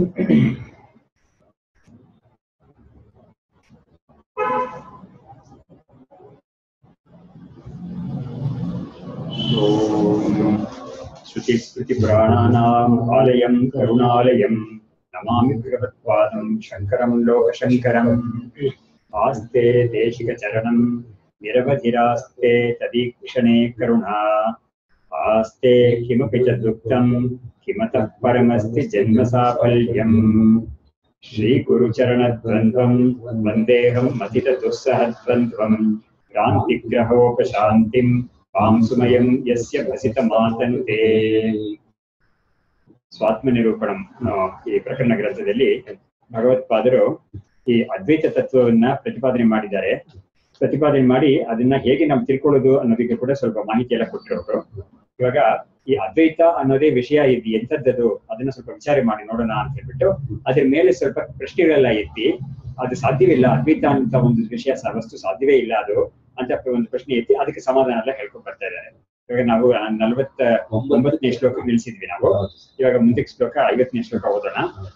ॐ श्रुतिस्मृतिपुराणानाम् आलयं करुणालयं नमामि बृहत्पादं शङ्करं लोकशङ्करम् आस्ते देशिकचरणं निरवधिरास्ते तदीक्षणे करुणा आस्ते किमपि च दुःखं किमतः परमस्ति जन्मसाफल्यम् श्रीगुरुचरणद्वन्द्वं वन्देऽहं मथितदुःसहद्वन्द्वं क्रान्तिग्रहोपशान्तिं पांसुमयं यस्य भसितमातन्ते ಸ್ವಾತ್ಮ ನಿರೂಪಣಂ ಆ, ಈ ಪ್ರಕರಣ ಗ್ರಂಥದಲ್ಲಿ ಭಗವತ್ಪಾದರು ಈ ಅದ್ವೈತ ತತ್ವವನ್ನ ಪ್ರತಿಪಾದನೆ ಮಾಡಿದ್ದಾರೆ ಪ್ರತಿಪಾದನೆ ಮಾಡಿ ಅದನ್ನ ಹೇಗೆ ನಾವು ತಿಳ್ಕೊಳ್ಳೋದು ಅನ್ನೋದಕ್ಕೆ ಕೂಡ ಸ್ವಲ್ಪ ಮಾಹಿತಿ ಎಲ್ಲ ಕೊಟ್ಟರು ಅವರು ಇವಾಗ ಈ ಅದ್ವೈತ ಅನ್ನೋದೇ ವಿಷಯ ಇದು ಎಂಥದ್ದದು ಅದನ್ನ ಸ್ವಲ್ಪ ವಿಚಾರ ಮಾಡಿ ನೋಡೋಣ ಅಂತ ಹೇಳ್ಬಿಟ್ಟು ಅದ್ರ ಮೇಲೆ ಸ್ವಲ್ಪ ಪ್ರಶ್ನೆಗಳೆಲ್ಲ ಎತ್ತಿ ಅದು ಸಾಧ್ಯವಿಲ್ಲ ಅದ್ವೈತ ಅಂತ ಒಂದು ವಿಷಯ ಸ- ವಸ್ತು ಸಾಧ್ಯವೇ ಇಲ್ಲ ಅದು ಅಂತ ಒಂದು ಪ್ರಶ್ನೆ ಎತ್ತಿ ಅದಕ್ಕೆ ಸಮಾಧಾನ ಎಲ್ಲ ಹೇಳ್ಕೊಂಡು ಬರ್ತಾ ಇದ್ದಾರೆ ಇವಾಗ ನಾವು ನಲವತ್ತ ಒಂಬತ್ತನೇ ಶ್ಲೋಕ ನಿಲ್ಸಿದ್ವಿ ನಾವು ಇವಾಗ ಮುಂದಕ್ಕೆ ಶ್ಲೋಕ ಐವತ್ತನೇ ಶ್ಲೋಕ ಓದೋಣ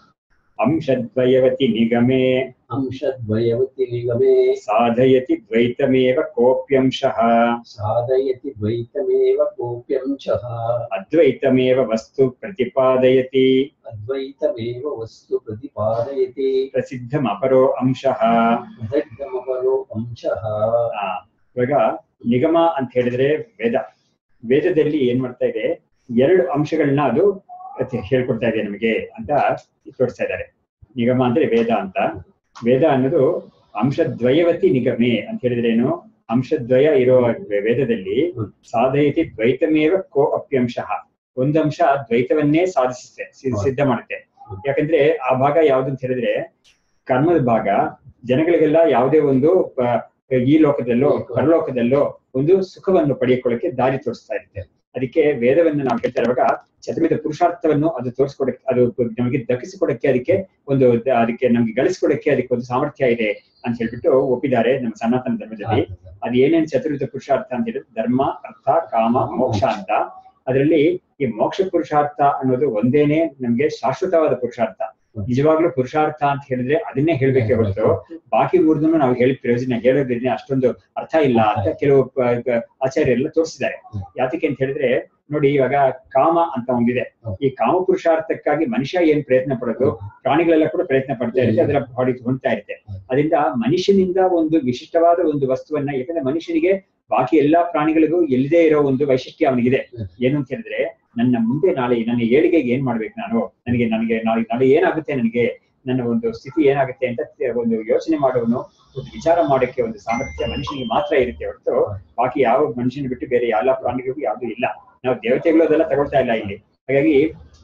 ಅಂಶದ್ವಯವತಿ ನಿಗಮೆ ಅಂಶದ್ವಯವತಿ ನಿಗಮೇ ಸಾಧಯತಿ ದ್ವೈತಮೇವ ಕೋಪ್ಯಂಶಃ ಸಾಧಯತಿ ದ್ವೈತಮೇವ ಕೋಪ್ಯಂಶಃ ಅದ್ವೈತಮೇವ ವಸ್ತು ಪ್ರತಿಪಾದಯತಿ ಅದ್ವೈತಮೇವ ವಸ್ತು ಪ್ರತಿಪಾದಯತಿ ಪ್ರಸಿದ್ಧಮಪರೋ ಅಂಶಃ ಪ್ರಸಿದ್ಧಮಪರೋ ಅಂಶಃ ಆ, ಇವಾಗ ನಿಗಮ ಅಂತ ಹೇಳಿದ್ರೆ ವೇದ ವೇದದಲ್ಲಿ ಏನ್ ಮಾಡ್ತಾ ಇದೆ ಎರಡು ಅಂಶಗಳನ್ನ ಅದು ಅತಿ- ಹೇಳ್ಕೊಡ್ತಾ ಇದೆ ನಮಗೆ ಅಂತ ತೋರಿಸ್ತಾ ಇದ್ದಾರೆ ನಿಗಮ ಅಂದ್ರೆ ವೇದ ಅಂತ ವೇದ ಅನ್ನೋದು ಅಂಶದ್ವಯವತಿ ನಿಗಮೆ ಅಂತ ಹೇಳಿದ್ರೆ ಏನು ಅಂಶದ್ವಯ ಇರೋ ವೇ- ವೇದದಲ್ಲಿ ಸಾಧಯತಿ ದ್ವೈತಮೇವ ಕೋ ಅಪ್ಯಂಶಃ ಒಂದಂಶ ದ್ವೈತವನ್ನೇ ಸಾಧಿಸುತ್ತೆ ಸಿ- ಸಿದ್ಧ ಮಾಡುತ್ತೆ ಯಾಕಂದ್ರೆ ಆ ಭಾಗ ಯಾವ್ದು ಅಂತ ಹೇಳಿದ್ರೆ ಕರ್ಮದ ಭಾಗ ಜನಗಳಿಗೆಲ್ಲ ಯಾವುದೇ ಒಂದು ಪ- ಈ ಲೋಕದಲ್ಲೋ ಪರಲೋಕದಲ್ಲೋ ಒಂದು ಸುಖವನ್ನು ಪಡೆಯಕೊಳ್ಳಕ್ಕೆ ದಾರಿ ತೋರಿಸ್ತಾ ಇರುತ್ತೆ ಅದಕ್ಕೆ ವೇದವನ್ನು ನಾವು ಹೇಳ್ತಾ ಇರುವಾಗ ಚತುರ್ವಿಧ ಪುರುಷಾರ್ಥವನ್ನು ಅದು ತೋರಿಸ್ಕೊಡಕ್ಕೆ ಅದು ನಮಗೆ ದಕ್ಕಿಸಿಕೊಡಕ್ಕೆ ಅದಕ್ಕೆ ಒಂದು ದ- ಅದಕ್ಕೆ ನಮ್ಗೆ ಗಳಿಸ್ಕೊಡಕ್ಕೆ ಅದಕ್ಕೆ ಒಂದು ಸಾಮರ್ಥ್ಯ ಇದೆ ಅಂತ ಹೇಳ್ಬಿಟ್ಟು ಒಪ್ಪಿದ್ದಾರೆ ನಮ್ಮ ಸನಾತನ ಧರ್ಮದಲ್ಲಿ ಅದು ಏನೇನ್ ಚತುರ್ವಿಧ ಪುರುಷಾರ್ಥ ಅಂತ ಹೇಳಿದ್ರೆ ಧರ್ಮ ಅರ್ಥ ಕಾಮ ಮೋಕ್ಷ ಅಂತ ಅದರಲ್ಲಿ ಈ ಮೋಕ್ಷ ಪುರುಷಾರ್ಥ ಅನ್ನೋದು ಒಂದೇನೆ ನಮ್ಗೆ ಶಾಶ್ವತವಾದ ಪುರುಷಾರ್ಥ ನಿಜವಾಗ್ಲೂ ಪುರುಷಾರ್ಥ ಅಂತ ಹೇಳಿದ್ರೆ ಅದನ್ನೇ ಹೇಳ್ಬೇಕೆ ಹೊರತು ಬಾಕಿ ಮೂರ್ದನ್ನು ನಾವು ಹೇಳಿ ಪ್ರಯೋಜನ ಹೇಳೋದ್ರಿಂದ ಅಷ್ಟೊಂದು ಅರ್ಥ ಇಲ್ಲ ಅಂತ ಕೆಲವು ಪ- ಪ- ಆಚಾರ್ಯರೆಲ್ಲ ತೋರಿಸಿದ್ದಾರೆ ಯಾತಕ್ಕೆ ಅಂತ ಹೇಳಿದ್ರೆ ನೋಡಿ ಇವಾಗ ಕಾಮ ಅಂತ ಒಂದಿದೆ ಈ ಕಾಮ ಪುರುಷಾರ್ಥಕ್ಕಾಗಿ ಮನುಷ್ಯ ಏನ್ ಪ್ರಯತ್ನ ಪಡೋದು ಪ್ರಾಣಿಗಳೆಲ್ಲ ಕೂಡ ಪ್ರಯತ್ನ ಪಡ್ತಾ ಇರುತ್ತೆ ಅದರ ಬಾಡಿ ಹೊಂದ್ತಾ ಇರುತ್ತೆ ಅದರಿಂದ ಮನುಷ್ಯನಿಂದ ಒಂದು ವಿಶಿಷ್ಟವಾದ ಒಂದು ವಸ್ತುವನ್ನ ಯಾಕಂದ್ರೆ ಮನುಷ್ಯನಿಗೆ ಬಾಕಿ ಎಲ್ಲಾ ಪ್ರಾಣಿಗಳಿಗೂ ಎಲ್ಲದೇ ಇರೋ ಒಂದು ವೈಶಿಷ್ಟ್ಯ ಅವನಿಗಿದೆ ಏನು ಅಂತ ಹೇಳಿದ್ರೆ ನನ್ನ ಮುಂದೆ ನಾಳೆ ನನ್ನ ಏಳಿಗೆಗೆ ಏನ್ ಮಾಡ್ಬೇಕು ನಾನು ನನಗೆ ನನಗೆ ನಾಳೆ ನಾಳೆ ಏನಾಗುತ್ತೆ ನನಗೆ ನನ್ನ ಒಂದು ಸ್ಥಿತಿ ಏನಾಗುತ್ತೆ ಅಂತ ಒಂದು ಯೋಚನೆ ಮಾಡುವನು ಒಂದು ವಿಚಾರ ಮಾಡೋಕ್ಕೆ ಒಂದು ಸಾಮರ್ಥ್ಯ ಮನುಷ್ಯನಿಗೆ ಮಾತ್ರ ಇರುತ್ತೆ ಹೊರತು ಬಾಕಿ ಯಾವ ಮನುಷ್ಯನ ಬಿಟ್ಟು ಬೇರೆ ಎಲ್ಲ ಪ್ರಾಣಿಗಳಿಗೂ ಯಾವ್ದು ಇಲ್ಲ ನಾವು ದೇವತೆಗಳು ಅದೆಲ್ಲ ತಗೊಳ್ತಾ ಇಲ್ಲ ಇಲ್ಲಿ ಹಾಗಾಗಿ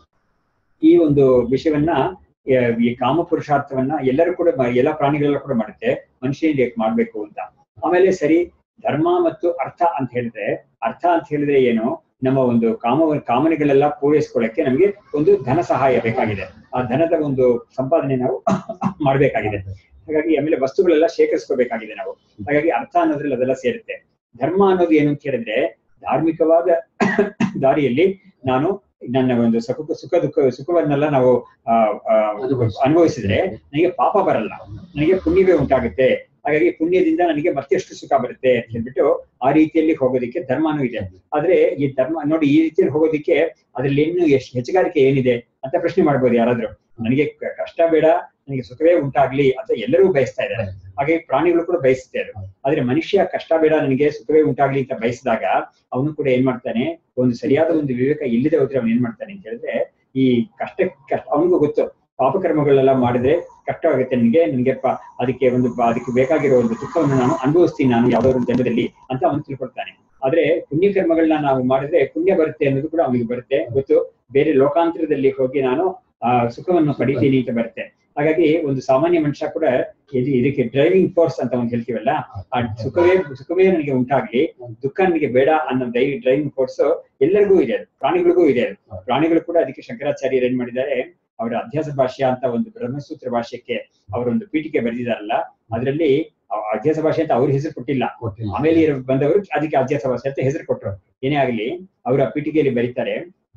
ಈ ಒಂದು ವಿಷಯವನ್ನ ಆ, ಈ ಕಾಮ ಪುರುಷಾರ್ಥವನ್ನ ಎಲ್ಲರೂ ಕೂಡ ಮಾ- ಎಲ್ಲ ಪ್ರಾಣಿಗಳೆಲ್ಲ ಕೂಡ ಮಾಡುತ್ತೆ ಮನುಷ್ಯನಿಗೆ ಮಾಡ್ಬೇಕು ಅಂತ ಆಮೇಲೆ ಸರಿ ಧರ್ಮ ಮತ್ತು ಅರ್ಥ ಅಂತ ಹೇಳಿದ್ರೆ ಅರ್ಥ ಅಂತ ಹೇಳಿದ್ರೆ ಏನು ನಮ್ಮ ಒಂದು ಕಾಮ ಕಾಮನೆಗಳೆಲ್ಲ ಪೂರೈಸ್ಕೊಳ್ಳಕ್ಕೆ ನಮಗೆ ಒಂದು ಧನ ಸಹಾಯ ಬೇಕಾಗಿದೆ ಆ ಧನದ ಒಂದು ಸಂಪಾದನೆ ನಾವು ಮಾಡ್ಬೇಕಾಗಿದೆ ಹಾಗಾಗಿ ಆಮೇಲೆ ವಸ್ತುಗಳೆಲ್ಲ ಶೇಖರಿಸ್ಕೋಬೇಕಾಗಿದೆ ನಾವು ಹಾಗಾಗಿ ಅರ್ಥ ಅನ್ನೋದ್ರಲ್ಲಿ ಅದೆಲ್ಲ ಸೇರುತ್ತೆ ಧರ್ಮ ಅನ್ನೋದು ಏನು ಅಂತ ಹೇಳಿದ್ರೆ ಧಾರ್ಮಿಕವಾದ ದಾರಿಯಲ್ಲಿ ನಾನು ನನ್ನ ಒಂದು ಸುಖ ಸುಖ ದುಃಖ ಸುಖವನ್ನೆಲ್ಲ ನಾವು ಆ, ಆ, ಅನುಭವಿಸಿದ್ರೆ ನನಗೆ ಪಾಪ ಬರಲ್ಲ ನನಗೆ ಪುಣ್ಯವೇ ಉಂಟಾಗುತ್ತೆ ಹಾಗಾಗಿ ಪುಣ್ಯದಿಂದ ನನಗೆ ಮತ್ತೆಷ್ಟು ಸುಖ ಬರುತ್ತೆ ಅಂತ ಹೇಳ್ಬಿಟ್ಟು ಆ ರೀತಿಯಲ್ಲಿ ಹೋಗೋದಿಕ್ಕೆ ಧರ್ಮನೂ ಇದೆ ಆದ್ರೆ ಈ ಧರ್ಮ ನೋಡಿ ಈ ರೀತಿಯಲ್ಲಿ ಹೋಗೋದಿಕ್ಕೆ ಅದ್ರಲ್ಲಿ ಏನು ಎಷ್ಟು ಹೆಚ್ಚುಗಾರಿಕೆ ಏನಿದೆ ಅಂತ ಪ್ರಶ್ನೆ ಮಾಡ್ಬೋದು ಯಾರಾದ್ರೂ ನನಗೆ ಕ- ಕಷ್ಟ ಬೇಡ ನನಗೆ ಸುಖವೇ ಉಂಟಾಗ್ಲಿ ಅಂತ ಎಲ್ಲರೂ ಬಯಸ್ತಾ ಇದ್ದಾರೆ ಹಾಗೆ ಪ್ರಾಣಿಗಳು ಕೂಡ ಬಯಸುತ್ತೆ ಅದು ಆದ್ರೆ ಮನುಷ್ಯ ಕಷ್ಟ ಬೇಡ ನನಗೆ ಸುಖವೇ ಉಂಟಾಗ್ಲಿ ಅಂತ ಬಯಸಿದಾಗ ಅವನು ಕೂಡ ಏನ್ ಮಾಡ್ತಾನೆ ಒಂದು ಸರಿಯಾದ ಒಂದು ವಿವೇಕ ಇಲ್ಲದೆ ಹೋದ್ರೆ ಅವನು ಏನ್ ಮಾಡ್ತಾನೆ ಅಂತ ಹೇಳಿದ್ರೆ ಈ ಕಷ್ಟ ಕಷ್ಟ ಅವನಿಗೂ ಗೊತ್ತು ಪಾಪಕರ್ಮಗಳೆಲ್ಲ ಮಾಡಿದ್ರೆ ಕಷ್ಟವಾಗುತ್ತೆ ನನಗೆ ನನಗೆ ಪ- ಅದಕ್ಕೆ ಒಂದು ಪ- ಅದಕ್ಕೆ ಬೇಕಾಗಿರೋ ಒಂದು ದುಃಖವನ್ನು ನಾನು ಅನುಭವಿಸ್ತೀನಿ ನಾನು ಯಾವ್ದಾದ್ರು ಒಂದು ಜನ್ಮದಲ್ಲಿ ಅಂತ ಅವನು ತಿಳ್ಕೊಳ್ತಾನೆ ಆದ್ರೆ ಪುಣ್ಯ ಕರ್ಮಗಳನ್ನ ನಾವು ಮಾಡಿದ್ರೆ ಪುಣ್ಯ ಬರುತ್ತೆ ಅನ್ನೋದು ಕೂಡ ಅವನಿಗೆ ಬರುತ್ತೆ ಗೊತ್ತು ಬೇರೆ ಲೋಕಾಂತರದಲ್ಲಿ ಹೋಗಿ ನಾನು ಆ ಸುಖವನ್ನು ಪಡಿತೀನಿ ಅಂತ ಬರುತ್ತೆ ಹಾಗಾಗಿ ಒಂದು ಸಾಮಾನ್ಯ ಮನುಷ್ಯ ಕೂಡ ಇದು- ಇದಕ್ಕೆ ಡ್ರೈವಿಂಗ್ ಫೋರ್ಸ್ ಅಂತ ಒಂದು ಹೇಳ್ತೀವಲ್ಲ ಆ ಸುಖವೇ ಸುಖವೇ ನನಗೆ ಉಂಟಾಗ್ಲಿ ದುಃಖ ನನಗೆ ಬೇಡ ಅನ್ನೋ ದೈ ಡ್ರೈವಿಂಗ್ ಫೋರ್ಸ್ ಎಲ್ಲರಿಗೂ ಇದೆ ಅದು. ಪ್ರಾಣಿಗಳಿಗೂ ಇದೆ ಅದು. ಪ್ರಾಣಿಗಳು ಕೂಡ ಅದಕ್ಕೆ ಶಂಕರಾಚಾರ್ಯರು ಏನ್ ಮಾಡಿದ್ದಾರೆ ಅವರ ಅಧ್ಯಾಸ ಭಾಷ್ಯ ಅಂತ ಒಂದು ಬ್ರಹ್ಮಸೂತ್ರ ಭಾಷ್ಯಕ್ಕೆ ಅವರೊಂದು ಪೀಠಿಕೆ ಬರೆದಿದ್ದಾರಲ್ಲ ಅದರಲ್ಲಿ ಅಧ್ಯಾಸ ಭಾಷೆ ಅಂತ ಅವ್ರ ಹೆಸರು ಕೊಟ್ಟಿಲ್ಲ ಆಮೇಲೆ ಇರೋ- ಬಂದವರು ಅದಕ್ಕೆ ಅಧ್ಯಾಸ ಭಾಷೆ ಅಂತ ಹೆಸರು ಕೊಟ್ಟರು ಏನೇ ಆಗಲಿ ಅವರ ಪೀಠಿಕೆಯಲ್ಲಿ ಬರೀತಾರೆ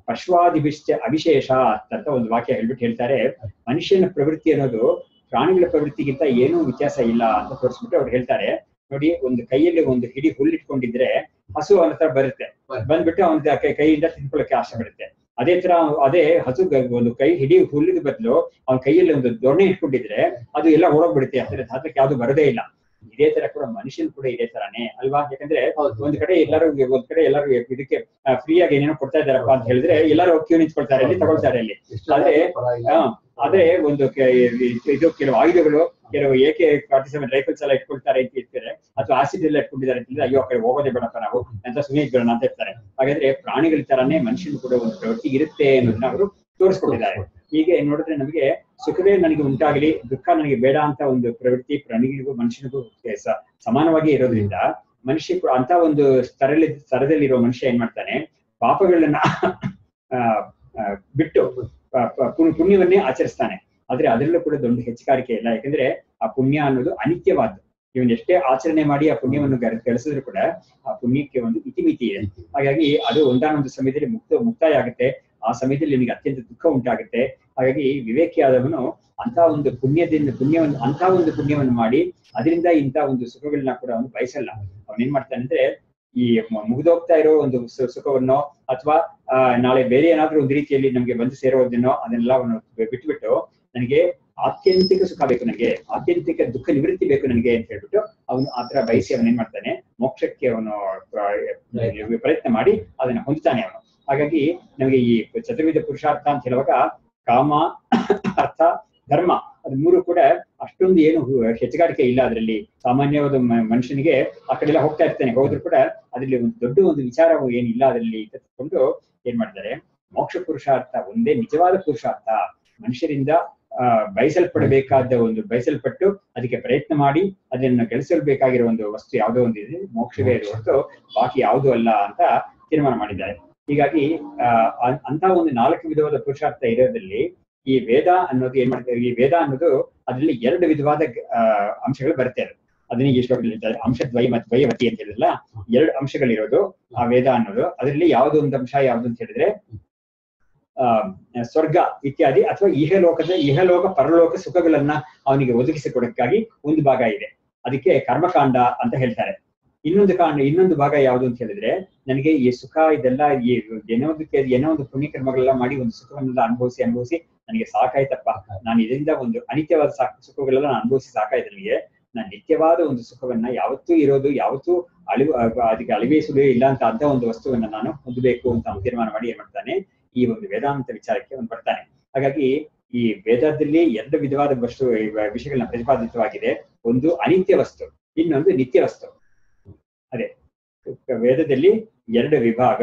ಪಶ್ವಾದಿಭಿಶ್ಚ ಅವಿಶೇಷ ಅಂತ ಒಂದು ವಾಕ್ಯ ಹೇಳ್ಬಿಟ್ಟು ಹೇಳ್ತಾರೆ ಮನುಷ್ಯನ ಪ್ರವೃತ್ತಿ ಅನ್ನೋದು ಪ್ರಾಣಿಗಳ ಪ್ರವೃತ್ತಿಗಿಂತ ಏನೂ ವ್ಯತ್ಯಾಸ ಇಲ್ಲ ಅಂತ ತೋರಿಸ್ಬಿಟ್ಟು ಅವ್ರು ಹೇಳ್ತಾರೆ ನೋಡಿ ಒಂದು ಕೈಯಲ್ಲಿ ಒಂದು ಹಿಡಿ ಹುಲ್ಲಿಟ್ಕೊಂಡಿದ್ರೆ ಹಸು ಅವನ ಹತ್ರ ಬರುತ್ತೆ ಬಂದ್ಬಿಟ್ಟು ಅವನ ಕೈಯಿಂದ ತಿನ್ಕೊಳ್ಳಕ್ಕೆ ಆಸೆ ಬರುತ್ತೆ ಅದೇ ತರ ಅವ್ನು- ಅದೇ ಹಸು ಗ- ಒಂದು ಕೈ ಹಿಡಿ ಹುಲ್ಲಿದ ಬದಲು ಅವನ ಕೈಯಲ್ಲಿ ಒಂದು ದೊಣ್ಣೆ ಇಟ್ಕೊಂಡಿದ್ರೆ ಅದು ಎಲ್ಲ ಹೊರಗ್ಬಿಡುತ್ತೆ ಅದರ ಹತ್ರಕ್ಕೆ ಯಾವ್ದು ಬರೋದೇ ಇಲ್ಲ ಇದೇ ತರ ಕೂಡ ಮನುಷ್ಯನ್ ಕೂಡ ಇದೇ ತರಾನೇ ಅಲ್ವಾ ಯಾಕಂದ್ರೆ ಹೌದು ಒಂದ್ ಕಡೆ ಎಲ್ಲರೂ ಒಂದ್ ಕಡೆ ಎಲ್ಲರೂ ಇದಕ್ಕೆ ಫ್ರೀ ಆಗಿ ಏನೇನೋ ಕೊಡ್ತಾ ಇದಾರಪ್ಪ ಅಂತ ಹೇಳಿದ್ರೆ ಎಲ್ಲರೂ ಕ್ಯೂ ನಿಂತ್ಕೊಳ್ತಾರೆ ಅಲ್ಲಿ ತಗೊಳ್ತಾರೆ ಅಲ್ಲಿ ಎಷ್ಟು ಆದ್ರೆ, ಪರವಾಗಿಲ್ಲ. ಹಾ, ಆದ್ರೆ ಒಂದು ಕೆ- ಇದು ಕೆಲವು ಆಯುಧಗಳು ಕೆಲವು ಏಕೆ ಫಾರ್ಟಿ ಸೆವೆನ್ ರೈಫಲ್ಸ್ ಎಲ್ಲ ಇಟ್ಕೊಳ್ತಾರೆ ಅಂತ ಇರ್ತಾರೆ ಅಥವಾ ಆಸಿಡ್ ಎಲ್ಲ ಇಟ್ಕೊಂಡಿದ್ದಾರೆ ಅಂತ ಹೇಳಿದ್ರೆ ಅಯ್ಯೋ ಆ ಕಡೆ ಹೋಗೋದೇ ಬೇಡಪ್ಪ ನಾವು ಅಂತ ಸುಮ್ಮನೆ ಇದ್ಬಿಡೋಣ ಅಂತ ಇರ್ತಾರೆ ಹಾಗಾದ್ರೆ ಪ್ರಾಣಿಗಳ ತರಾನೇ ಮನುಷ್ಯನು ಕೂಡ ಒಂದು ಪ್ರವೃತ್ತಿ ಇರುತ್ತೆ ಅನ್ನೋದನ್ನ ಅವರು ತೋರಿಸ್ಕೊಟ್ಟಿದ್ದಾರೆ ಹೀಗೆ ನೋಡಿದ್ರೆ ನಮಗೆ ಸುಖವೇ ನನಗೆ ಉಂಟಾಗಲಿ ದುಃಖ ನನಗೆ ಬೇಡ ಅಂತ ಒಂದು ಪ್ರವೃತ್ತಿ ಪ್ರಾಣಿಗಳಿಗೂ ಮನುಷ್ಯನಿಗೂ ಸ- ಸಮಾನವಾಗಿ ಇರೋದ್ರಿಂದ ಮನುಷ್ಯ ಕೂಡ ಅಂತ ಒಂದು ಸ್ತರಲ್ಲಿ ಸ್ತರದಲ್ಲಿರೋ ಮನುಷ್ಯ ಏನ್ ಮಾಡ್ತಾನೆ ಪಾಪಗಳನ್ನ ಆ, ಆ, ಬಿಟ್ಟು ಪ- ಪ- ಪುಣ್ಯ- ಪುಣ್ಯವನ್ನೇ ಆಚರಿಸ್ತಾನೆ ಆದ್ರೆ ಅದರಲ್ಲೂ ಕೂಡ ದೊಡ್ಡ ಹೆಚ್ಚುಗಾರಿಕೆ ಇಲ್ಲ ಯಾಕಂದ್ರೆ ಆ ಪುಣ್ಯ ಅನ್ನೋದು ಅನಿತ್ಯವಾದ್ದು ಇವನ್ ಎಷ್ಟೇ ಆಚರಣೆ ಮಾಡಿ ಆ ಪುಣ್ಯವನ್ನು ಗ- ಗಳಿಸಿದ್ರು ಕೂಡ ಆ ಪುಣ್ಯಕ್ಕೆ ಒಂದು ಇತಿಮಿತಿ ಇದೆ ಹಾಗಾಗಿ ಅದು ಒಂದಾನೊಂದು ಸಮಯದಲ್ಲಿ ಮುಕ್ತ ಮುಕ್ತಾಯ ಆಗುತ್ತೆ ಆ ಸಮಯದಲ್ಲಿ ನಿನಗೆ ಅತ್ಯಂತ ದುಃಖ ಉಂಟಾಗುತ್ತೆ ಹಾಗಾಗಿ ವಿವೇಕಿಯಾದವನು ಅಂತ ಒಂದು ಪುಣ್ಯದಿಂದ ಪುಣ್ಯವನ್ನು ಅಂತ ಒಂದು ಪುಣ್ಯವನ್ನು ಮಾಡಿ ಅದರಿಂದ ಇಂಥ ಒಂದು ಸುಖಗಳನ್ನ ಕೂಡ ಅವನು ಬಯಸಲ್ಲ ಅವನ್ ಏನ್ ಮಾಡ್ತಾನೆ ಅಂದ್ರೆ ಈ ಮ- ಮುಗ್ದೋಗ್ತಾ ಇರೋ ಒಂದು ಸು- ಸುಖವನ್ನೋ ಅಥವಾ ಆ, ನಾಳೆ ಬೇರೆ ಏನಾದ್ರೂ ಒಂದು ರೀತಿಯಲ್ಲಿ ನಮ್ಗೆ ಬಂದು ಸೇರೋದನ್ನೋ ಅದನ್ನೆಲ್ಲ ಅವನು ಬಿಟ್ಬಿಟ್ಟು ನನಗೆ ಆತ್ಯಂತಿಕ ಸುಖ ಬೇಕು ನನಗೆ ಆತ್ಯಂತಿಕ ದುಃಖ ನಿವೃತ್ತಿ ಬೇಕು ನನಗೆ ಅಂತ ಹೇಳ್ಬಿಟ್ಟು ಅವನು ಆತರ ಬಯಸಿ ಅವನ್ ಏನ್ ಮಾಡ್ತಾನೆ ಮೋಕ್ಷಕ್ಕೆ ಅವನು ಪ್ರ- ಪ್ರಯತ್ನ ಮಾಡಿ ಅದನ್ನ ಹೊಂದ್ತಾನೆ ಅವನು ಹಾಗಾಗಿ ನಮಗೆ ಈ ಚತುರ್ವಿಧ ಪುರುಷಾರ್ಥ ಅಂತ ಹೇಳುವಾಗ ಕಾಮ ಅರ್ಥ ಧರ್ಮ ಅದು ಮೂರು ಕೂಡ ಅಷ್ಟೊಂದು ಏನು ಹು- ಹೆಚ್ಚುಗಾರಿಕೆ ಇಲ್ಲ ಅದರಲ್ಲಿ ಸಾಮಾನ್ಯವಾದ ಮ- ಮನುಷ್ಯನಿಗೆ ಆ ಕಡೆ ಎಲ್ಲ ಹೋಗ್ತಾ ಇರ್ತಾನೆ ಹೋದ್ರು ಕೂಡ ಅದರಲ್ಲಿ ಒಂದು ದೊಡ್ಡ ಒಂದು ವಿಚಾರ ಏನಿಲ್ಲ ಅದರಲ್ಲಿ ತೆಗೆದುಕೊಂಡು ಏನ್ ಮಾಡ್ತಾರೆ ಮೋಕ್ಷ ಪುರುಷಾರ್ಥ ಒಂದೇ ನಿಜವಾದ ಪುರುಷಾರ್ಥ ಮನುಷ್ಯರಿಂದ ಆ ಬಯಸಲ್ಪಡಬೇಕಾದ ಒಂದು ಬಯಸಲ್ಪಟ್ಟು ಅದಕ್ಕೆ ಪ್ರಯತ್ನ ಮಾಡಿ ಅದನ್ನ ಗಳಿಸಲ್ಬೇಕಾಗಿರೋ ಒಂದು ವಸ್ತು ಯಾವುದೋ ಒಂದು ಇದೆ ಮೋಕ್ಷವೇ ಇರುವ ಹೊರತು ಬಾಕಿ ಯಾವುದೂ ಅಲ್ಲ ಅಂತ ತೀರ್ಮಾನ ಮಾಡಿದ್ದಾರೆ ಹೀಗಾಗಿ ಆ ಅ- ಅಂತ ಒಂದು ನಾಲ್ಕು ವಿಧವಾದ ಪುರುಷಾರ್ಥ ಇರೋದ್ರಲ್ಲಿ ಈ ವೇದ ಅನ್ನೋದು ಏನ್ ಮಾಡ್ತಾರೆ ಈ ವೇದ ಅನ್ನೋದು ಅದರಲ್ಲಿ ಎರಡು ವಿಧವಾದ ಆ, ಅಂಶಗಳು ಬರುತ್ತೆ ಅದು ಅದನ್ನ ಈ ಶ್ಲೋಕದಲ್ಲಿ ಹೇಳ್ತಾರೆ ಅಂಶದ್ವಯ ಮತ್ತು ದ್ವಯವತಿ ಅಂತ ಹೇಳಿದ್ರಲ್ಲ ಎರಡು ಅಂಶಗಳಿರೋದು ಆ ವೇದ ಅನ್ನೋದು ಅದರಲ್ಲಿ ಯಾವ್ದು ಒಂದು ಅಂಶ ಯಾವ್ದು ಅಂತ ಹೇಳಿದ್ರೆ ಆ ಸ್ವರ್ಗ ಇತ್ಯಾದಿ ಅಥವಾ ಇಹಲೋಕದ ಇಹಲೋಕ ಪರಲೋಕ ಸುಖಗಳನ್ನ ಅವನಿಗೆ ಒದಗಿಸಿಕೊಡಕ್ಕಾಗಿ ಒಂದು ಭಾಗ ಇದೆ ಅದಕ್ಕೆ ಕರ್ಮಕಾಂಡ ಅಂತ ಹೇಳ್ತಾರೆ ಇನ್ನೊಂದು ಕಾಂಡ ಇನ್ನೊಂದು ಭಾಗ ಯಾವುದು ಅಂತ ಹೇಳಿದ್ರೆ ನನಗೆ ಈ ಸುಖ ಇದೆಲ್ಲ ಈ ಏನೋ ಒಂದು ಕೆ- ಏನೋ ಒಂದು ಪುಣ್ಯ ಕರ್ಮಗಳೆಲ್ಲ ಮಾಡಿ ಒಂದು ಸುಖವನ್ನೆಲ್ಲ ಅನುಭವಿಸಿ ಅನುಭವಿಸಿ ನನಗೆ ಸಾಕಾಯ್ತಪ್ಪ ನಾನು ಇದರಿಂದ ಒಂದು ಅನಿತ್ಯವಾದ ಸಾಕ್ ಸುಖಗಳೆಲ್ಲ ನಾನು ಅನುಭವಿಸಿ ಸಾಕಾಯ್ತು ನನಗೆ ನಾನು ನಿತ್ಯವಾದ ಒಂದು ಸುಖವನ್ನ ಯಾವತ್ತೂ ಇರೋದು ಯಾವತ್ತೂ ಅಳಿವು ಅ- ಅದಕ್ಕೆ ಅಳಿವೇಸುವುದೇ ಇಲ್ಲ ಅಂತ ಅಂತ ಒಂದು ವಸ್ತುವನ್ನ ನಾನು ಹೊಂದಬೇಕು ಅಂತ ಅವನು ತೀರ್ಮಾನ ಮಾಡಿ ಏನ್ ಮಾಡ್ತಾನೆ ಈ ಒಂದು ವೇದಾಂತ ವಿಚಾರಕ್ಕೆ ಅವನು ಬರ್ತಾನೆ ಹಾಗಾಗಿ ಈ ವೇದದಲ್ಲಿ ಎರಡು ವಿಧವಾದ ವಸ್ತು ಇವ- ವಿಷಯಗಳನ್ನ ಪ್ರತಿಪಾದಿತವಾಗಿದೆ ಒಂದು ಅನಿತ್ಯ ವಸ್ತು ಇನ್ನೊಂದು ನಿತ್ಯ ವಸ್ತು ಅದೇ ವೇದದಲ್ಲಿ ಎರಡು ವಿಭಾಗ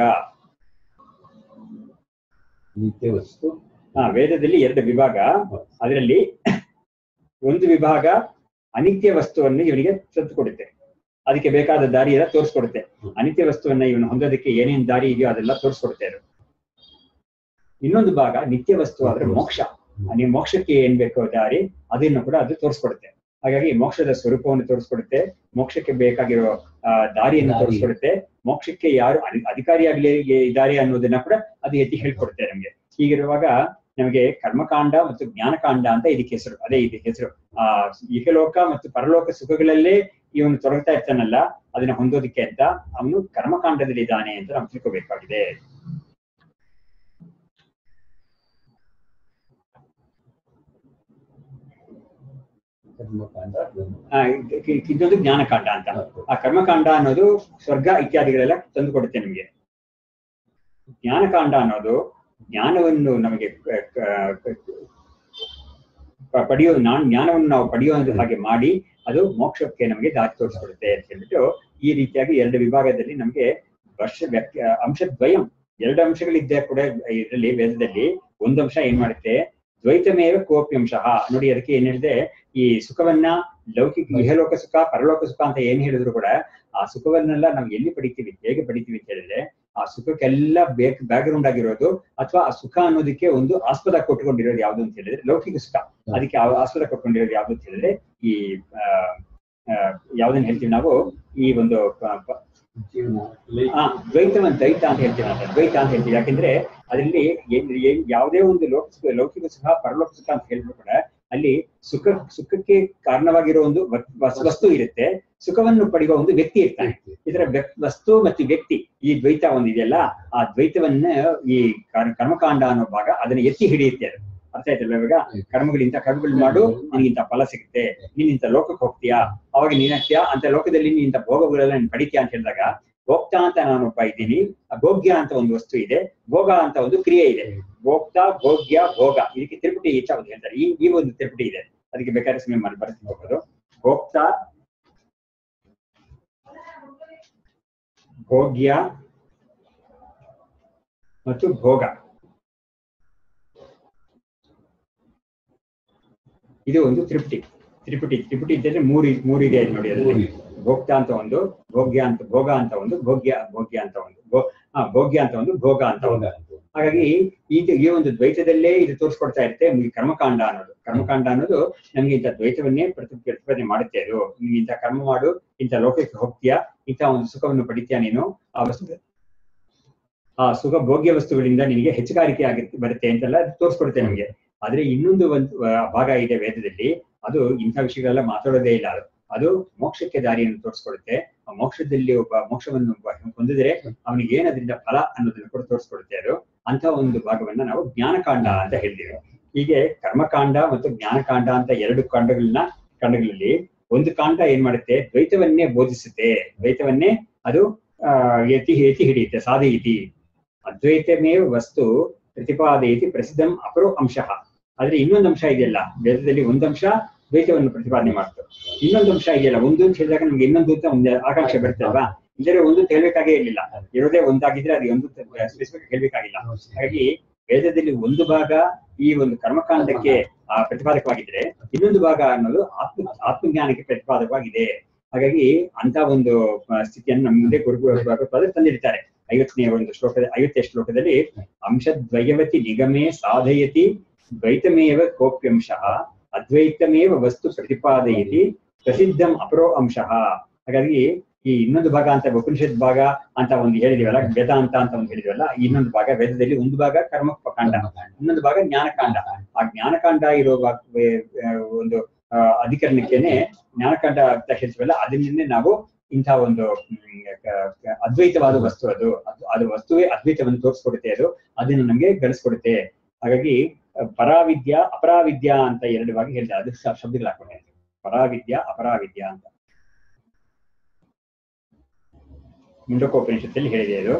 ನಿತ್ಯ ವಸ್ತು ಆ ವೇದದಲ್ಲಿ ಎರಡು ವಿಭಾಗ ಅದರಲ್ಲಿ ಒಂದು ವಿಭಾಗ ಅನಿತ್ಯ ವಸ್ತುವನ್ನು ಇವನಿಗೆ ತಂದು ಕೊಡುತ್ತೆ ಅದಕ್ಕೆ ಬೇಕಾದ ದಾರಿ ಎಲ್ಲ ತೋರಿಸ್ಕೊಡುತ್ತೆ ಅನಿತ್ಯ ವಸ್ತುವನ್ನ ಇವನು ಹೊಂದೋದಕ್ಕೆ ಏನೇನ್ ದಾರಿ ಇದೆಯೋ ಅದೆಲ್ಲ ತೋರಿಸ್ಕೊಡುತ್ತೆ ಅದು ಇನ್ನೊಂದು ಭಾಗ ನಿತ್ಯ ವಸ್ತು ಆದ್ರೆ ಮೋಕ್ಷ ನೀವು ಮೋಕ್ಷಕ್ಕೆ ಏನ್ ಬೇಕೋ ದಾರಿ ಅದನ್ನು ಕೂಡ ಅದು ತೋರಿಸ್ಕೊಡುತ್ತೆ ಹಾಗಾಗಿ ಮೋಕ್ಷದ ಸ್ವರೂಪವನ್ನು ತೋರಿಸ್ಕೊಡುತ್ತೆ ಮೋಕ್ಷಕ್ಕೆ ಬೇಕಾಗಿರೋ ಆ, ದಾರಿಯನ್ನು ದಾರಿ. ತೋರಿಸ್ಕೊಡುತ್ತೆ ಮೋಕ್ಷಕ್ಕೆ ಯಾರು ಅಧಿ- ಅಧಿಕಾರಿಯಾಗ್ಲಿ ಇದ್ದಾರೆ ಅನ್ನೋದನ್ನ ಕೂಡ ಅದು ಎತ್ತಿ ಹೇಳ್ಕೊಡುತ್ತೆ ನಮ್ಗೆ ಹೀಗಿರುವಾಗ ನಮಗೆ ಕರ್ಮಕಾಂಡ ಮತ್ತು ಜ್ಞಾನಕಾಂಡ ಅಂತ ಇದಕ್ಕೆ ಹೆಸರು ಅದೇ ಇದಕ್ಕೆ ಹೆಸರು ಆ ಇಹಲೋಕ ಮತ್ತು ಪರಲೋಕ ಸುಖಗಳಲ್ಲೇ ಇವನು ತೊಡಗ್ತಾ ಇರ್ತಾನಲ್ಲ ಅದನ್ನ ಹೊಂದೋದಿಕ್ಕೆ ಅಂತ ಅವನು ಕರ್ಮಕಾಂಡದಲ್ಲಿ ಇದ್ದಾನೆ ಅಂತ ನಾವು ತಿಳ್ಕೋಬೇಕಾಗಿದೆ ಕರ್ಮಕಾಂಡ ಆ, ಇದ್- ಇದ್- ಇದೊಂದು ಜ್ಞಾನಕಾಂಡ ಅಂತ ಆ ಕರ್ಮಕಾಂಡ ಅನ್ನೋದು ಸ್ವರ್ಗ ಇತ್ಯಾದಿಗಳೆಲ್ಲ ತಂದು ಕೊಡುತ್ತೆ ನಮಗೆ ಜ್ಞಾನಕಾಂಡ ಅನ್ನೋದು ಜ್ಞಾನವನ್ನು ನಮಗೆ ಕ- ಕ- ಕ- ಪಡೆಯೋ ನಾನ್ ಜ್ಞಾನವನ್ನು ನಾವು ಪಡೆಯುವ ಹಾಗೆ ಮಾಡಿ ಅದು ಮೋಕ್ಷಕ್ಕೆ ನಮಗೆ ದಾರಿ ತೋರಿಸ್ಕೊಡುತ್ತೆ ಅಂತ ಹೇಳ್ಬಿಟ್ಟು ಈ ರೀತಿಯಾಗಿ ಎರಡು ವಿಭಾಗದಲ್ಲಿ ನಮಗೆ ವರ್ಷ ವ್ಯಕ್ತಿ ಅಂಶದ್ವಯಂ ಎರಡು ಅಂಶಗಳಿದ್ದೇ ಕೂಡ ಇದರಲ್ಲಿ ವೇದದಲ್ಲಿ ಒಂದು ಅಂಶ ಏನ್ ಮಾಡುತ್ತೆ ದ್ವೈತಮೇವ ಕೋಪಿ ಅಂಶ ನೋಡಿ ಅದಕ್ಕೆ ಏನ್ ಹೇಳಿದೆ ಈ ಸುಖವನ್ನ ಲೌಕಿಕ ಇಹಲೋಕ ಸುಖ ಪರಲೋಕ ಸುಖ ಅಂತ ಏನ್ ಹೇಳಿದ್ರು ಕೂಡ ಆ ಸುಖವನ್ನೆಲ್ಲ ನಾವು ಎಲ್ಲಿ ಪಡಿತೀವಿ ಹೇಗೆ ಪಡಿತೀವಿ ಅಂತ ಹೇಳಿದ್ರೆ ಆ ಸುಖಕ್ಕೆಲ್ಲ ಬೇಕ್ ಬ್ಯಾಕ್ ಗ್ರೌಂಡ್ ಆಗಿರೋದು ಅಥವಾ ಆ ಸುಖ ಅನ್ನೋದಕ್ಕೆ ಒಂದು ಆಸ್ಪದ ಕೊಟ್ಟುಕೊಂಡಿರೋದು ಯಾವ್ದು ಅಂತ ಹೇಳಿದ್ರೆ ಲೌಕಿಕ ಸುಖ ಅದಕ್ಕೆ ಆ ಆಸ್ಪದ ಕೊಟ್ಕೊಂಡಿರೋದು ಯಾವ್ದು ಅಂತ ಹೇಳಿದ್ರೆ ಈ ಆ, ಆ, ಯಾವ್ದನ್ನ ಹೇಳ್ತೀವಿ ನಾವು ಈ ಒಂದು ಪ- ಪ- ಜೀವನ ಆ ದ್ವೈತವನ್ನ ದ್ವೈತ ಅಂತ ಹೇಳ್ತೀವಿ ನಾವು ದ್ವೈತ ಅಂತ ಹೇಳ್ತೀವಿ ಯಾಕಂದ್ರೆ ಅದರಲ್ಲಿ ಏನ್- ಏನ್- ಯಾವುದೇ ಒಂದು ಲೋಕ ಸುಖ ಲೌಕಿಕ ಸುಖ ಪರಲೋಕ ಸುಖ ಅಂತ ಹೇಳಿದ್ರು ಕೂಡ ಅಲ್ಲಿ ಸುಖ ಸುಖಕ್ಕೆ ಕಾರಣವಾಗಿರೋ ಒಂದು ವ- ವಸ್- ವಸ್ತು ಇರುತ್ತೆ ಸುಖವನ್ನು ಪಡೆಯುವ ಒಂದು ವ್ಯಕ್ತಿ ಇರ್ತಾನೆ ಇದರ ವ್ಯಕ್- ವಸ್ತು ಮತ್ತು ವ್ಯಕ್ತಿ ಈ ದ್ವೈತ ಒಂದಿದೆಯಲ್ಲ ಆ ದ್ವೈತವನ್ನ ಈ ಕರ್- ಕರ್ಮಕಾಂಡ ಅನ್ನೋ ಭಾಗ ಅದನ್ನ ಎತ್ತಿ ಹಿಡಿಯುತ್ತೆ ಅದು ಅರ್ಥ ಆಯ್ತಲ್ವ ಇವಾಗ ಕರ್ಮಗಳಿಂತ ಕರ್ಮಗಳು ಮಾಡು ನಿನಗಿಂತ ಫಲ ಸಿಗುತ್ತೆ ನೀನ್ ಇಂಥ ಲೋಕಕ್ಕೆ ಹೋಗ್ತೀಯಾ ಅವಾಗ ನೀನಾಗ್ತೀಯಾ ಅಂತ ಲೋಕದಲ್ಲಿ ನೀನ್ ಇಂಥ ಭೋಗಗಳೆಲ್ಲ ನೀನ್ ಪಡಿತೀಯ ಅಂತ ಹೇಳಿದಾಗ ಭೋಕ್ತ ಅಂತ ನಾನು ಒಬ್ಬ ಇದ್ದೀನಿ ಆ ಭೋಗ್ಯ ಅಂತ ಒಂದು ವಸ್ತು ಇದೆ ಭೋಗ ಅಂತ ಒಂದು ಕ್ರಿಯೆ ಇದೆ ಭೋಕ್ತ ಭೋಗ್ಯ ಭೋಗ ಇದಕ್ಕೆ ತಿರುಪತಿ ಅಂತ ಒಂದು ಹೇಳ್ತಾರೆ ಈ ಈ ಒಂದು ತಿರುಪತಿ ಇದೆ ಅದಕ್ಕೆ ಬೇಕಾದ್ರೆ ಸಮಯ ಮಾಡಿ ಬರ್ತೀನಿ ಹೋಗೋದು ಭೋಕ್ತ ಭೋಗ್ಯ ಮತ್ತು ಭೋಗ ಇದು ಒಂದು ತ್ರಿಪುಟಿ ತ್ರಿಪುಟಿ ತ್ರಿಪುಟಿ ಇದ್ದರೆ ಮೂರು ಮೂರು ಇದೆ ನೋಡಿ ಅದರಲ್ಲಿ ಭೋಕ್ತ ಅಂತ ಒಂದು ಭೋಗ್ಯ ಅಂತ ಭೋಗ ಅಂತ ಒಂದು ಭೋಗ್ಯ ಭೋಗ್ಯ ಅಂತ ಒಂದು ಭೋ- ಆ, ಭೋಗ್ಯ ಅಂತ ಒಂದು ಭೋಗ ಅಂತ ಒಂದು ಹಾಗಾಗಿ ಈ ಈ ಒಂದು ದ್ವೈತದಲ್ಲೇ ಇದು ತೋರಿಸ್ಕೊಡ್ತಾ ಇರುತ್ತೆ ಈ ಕರ್ಮಕಾಂಡ ಅನ್ನೋದು ಕರ್ಮಕಾಂಡ ಅನ್ನೋದು ನಮ್ಗೆ ಇಂಥ ದ್ವೈತವನ್ನೇ ಪ್ರತಿ ಪ್ರತಿಪಾದನೆ ಮಾಡುತ್ತೆ ಅದು ನೀನ್ ಇಂಥ ಕರ್ಮ ಮಾಡು ಇಂಥ ಲೋಕಕ್ಕೆ ಹೋಗ್ತೀಯಾ ಇಂಥ ಒಂದು ಸುಖವನ್ನು ಪಡಿತೀಯಾ ನೀನು ಆ ವಸ್ತು ಆ ಸುಖ ಭೋಗ್ಯ ವಸ್ತುಗಳಿಂದ ನಿನಗೆ ಹೆಚ್ಚುಗಾರಿಕೆ ಆಗುತ್ತೆ ಬರುತ್ತೆ ಅಂತೆಲ್ಲ ಅದು ತೋರಿಸ್ಕೊಡುತ್ತೆ ನಮ್ಗೆ ಆದ್ರೆ ಇನ್ನೊಂದು ಒಂದು ಆ, ಭಾಗ ಇದೆ ವೇದದಲ್ಲಿ ಅದು ಇಂಥ ವಿಷಯಗಳೆಲ್ಲ ಮಾತಾಡೋದೇ ಇಲ್ಲ ಅದು ಅದು ಮೋಕ್ಷಕ್ಕೆ ದಾರಿಯನ್ನು ತೋರಿಸ್ಕೊಡುತ್ತೆ ಆ ಮೋಕ್ಷದಲ್ಲಿ ಒಬ್ಬ ಮೋಕ್ಷವನ್ನು ಒಬ್ಬ ಹೊಂದಿದ್ರೆ ಅವನಿಗೆ ಏನದ್ರಿಂದ ಫಲ ಅನ್ನೋದನ್ನ ಕೂಡ ತೋರಿಸ್ಕೊಡುತ್ತೆ ಅದು ಅಂತ ಒಂದು ಭಾಗವನ್ನ ನಾವು ಜ್ಞಾನಕಾಂಡ ಅಂತ ಹೇಳ್ತೀವಿ ಹೀಗೆ ಕರ್ಮಕಾಂಡ ಮತ್ತು ಜ್ಞಾನಕಾಂಡ ಅಂತ ಎರಡು ಕಾಂಡಗಳನ್ನ ಕಾಂಡಗಳಲ್ಲಿ ಒಂದು ಕಾಂಡ ಏನ್ ಮಾಡುತ್ತೆ ದ್ವೈತವನ್ನೇ ಬೋಧಿಸುತ್ತೆ ದ್ವೈತವನ್ನೇ ಅದು ಆ ಎತಿ ಎತಿ ಹಿಡಿಯುತ್ತೆ ಸಾಧಯತಿ ಅದ್ವೈತಮೇವ ವಸ್ತು ಪ್ರತಿಪಾದಯತಿ ಪ್ರಸಿದ್ಧಂ ಅಪರೋ ಅಂಶಃ ಆದ್ರೆ ಇನ್ನೊಂದು ಅಂಶ ಇದೆಯಲ್ಲ ವೇದದಲ್ಲಿ ಒಂದು ಅಂಶ ದ್ವೈತವನ್ನು ಪ್ರತಿಪಾದನೆ ಮಾಡ್ತು ಇನ್ನೊಂದು ಅಂಶ ಇದೆಯಲ್ಲ ಒಂದು ಅಂತ ಹೇಳಿದಾಗ ನಮ್ಗೆ ಇನ್ನೊಂದು ಅಂತ ಒಂದು ಆಕಾಂಕ್ಷೆ ಬರುತ್ತೆ ಅಲ್ವಾ ಇದ್ರೆ ಒಂದು ಅಂತ ಹೇಳ್ಬೇಕಾಗೇ ಇರ್ಲಿಲ್ಲ ಇರೋದೇ ಒಂದಾಗಿದ್ರೆ ಅದು ಒಂದು ಸ್ಪೆಸಿಫಿಕ್ ಹೇಳ್ಬೇಕಾಗಿಲ್ಲ ಹಾಗಾಗಿ ವೇದದಲ್ಲಿ ಒಂದು ಭಾಗ ಈ ಒಂದು ಕರ್ಮಕಾಂಡಕ್ಕೆ ಆ, ಪ್ರತಿಪಾದಕವಾಗಿದ್ರೆ ಇನ್ನೊಂದು ಭಾಗ ಅನ್ನೋದು ಆತ್ಮ ಆತ್ಮಜ್ಞಾನಕ್ಕೆ ಪ್ರತಿಪಾದಕವಾಗಿದೆ ಹಾಗಾಗಿ ಅಂತ ಒಂದು ಆ, ಸ್ಥಿತಿಯನ್ನು ನಮ್ಮ ಮುಂದೆ ಗುರುಗಳು ತಂದಿರ್ತಾರೆ ಐವತ್ತನೇ ಒಂದು ಶ್ಲೋಕದ ಐವತ್ತನೇ ಶ್ಲೋಕದಲ್ಲಿ ಅಂಶದ್ವಯವತಿ ನಿಗಮೇ ಸಾಧಯತಿ ದ್ವೈತಮೇವ ಕೋಪ್ಯಂಶಃ ಅದ್ವೈತಮೇವ ವಸ್ತು ಪ್ರತಿಪಾದಯತಿ ಪ್ರಸಿದ್ಧಂ ಅಪರೋ ಅಂಶಃ ಹಾಗಾಗಿ ಈ ಇನ್ನೊಂದು ಭಾಗ ಅಂತ ಉಪನಿಷತ್ ಭಾಗ ಅಂತ ಒಂದು ಹೇಳಿದಿವಲ್ಲ ವೇದಾಂತ ಅಂತ ಒಂದು ಹೇಳಿದಿವಲ್ಲ ಇನ್ನೊಂದು ಭಾಗ ವೇದದಲ್ಲಿ ಒಂದು ಭಾಗ ಕರ್ಮ ಕಾಂಡ ಇನ್ನೊಂದು ಭಾಗ ಜ್ಞಾನಕಾಂಡ ಆ ಜ್ಞಾನಕಾಂಡ ಇರೋ ಭಾಗ- ವೇ- ಆ, ಒಂದು ಆ, ಅಧಿಕರಣಕ್ಕೇನೆ ಜ್ಞಾನಕಾಂಡ ಅಂತ ಹೇಳ್ತೀವಲ್ಲ ಅದನ್ನೇ ನಾವು ಇಂಥ ಒಂದು ಹ್ಮ್, ಕ- ಕ- ಅದ್ವೈತವಾದ ವಸ್ತು ಅದು ಅದು- ಅದು ವಸ್ತುವೇ ಅದ್ವೈತವನ್ನು ತೋರಿಸ್ಕೊಡುತ್ತೆ ಅದು ಅದನ್ನು ನಮ್ಗೆ ಗಳಿಸ್ಕೊಡುತ್ತೆ ಹಾಗಾಗಿ ಆ, ಪರಾವಿದ್ಯಾ ಅಪರಾವಿದ್ಯಾ ಅಂತ ಎರಡು ಭಾಗ ಹೇಳ್ತಾರೆ ಅದು ಶ- ಶಬ್ದಗಳು ಹಾಕೊಂಡೆ ಪರಾವಿದ್ಯಾ ಅಪರಾವಿದ್ಯಾ ಅಂತ ಮುಂಡಕೋಪನಿಷತ್ತಲ್ಲಿ ಹೇಳಿದೆ ಅದು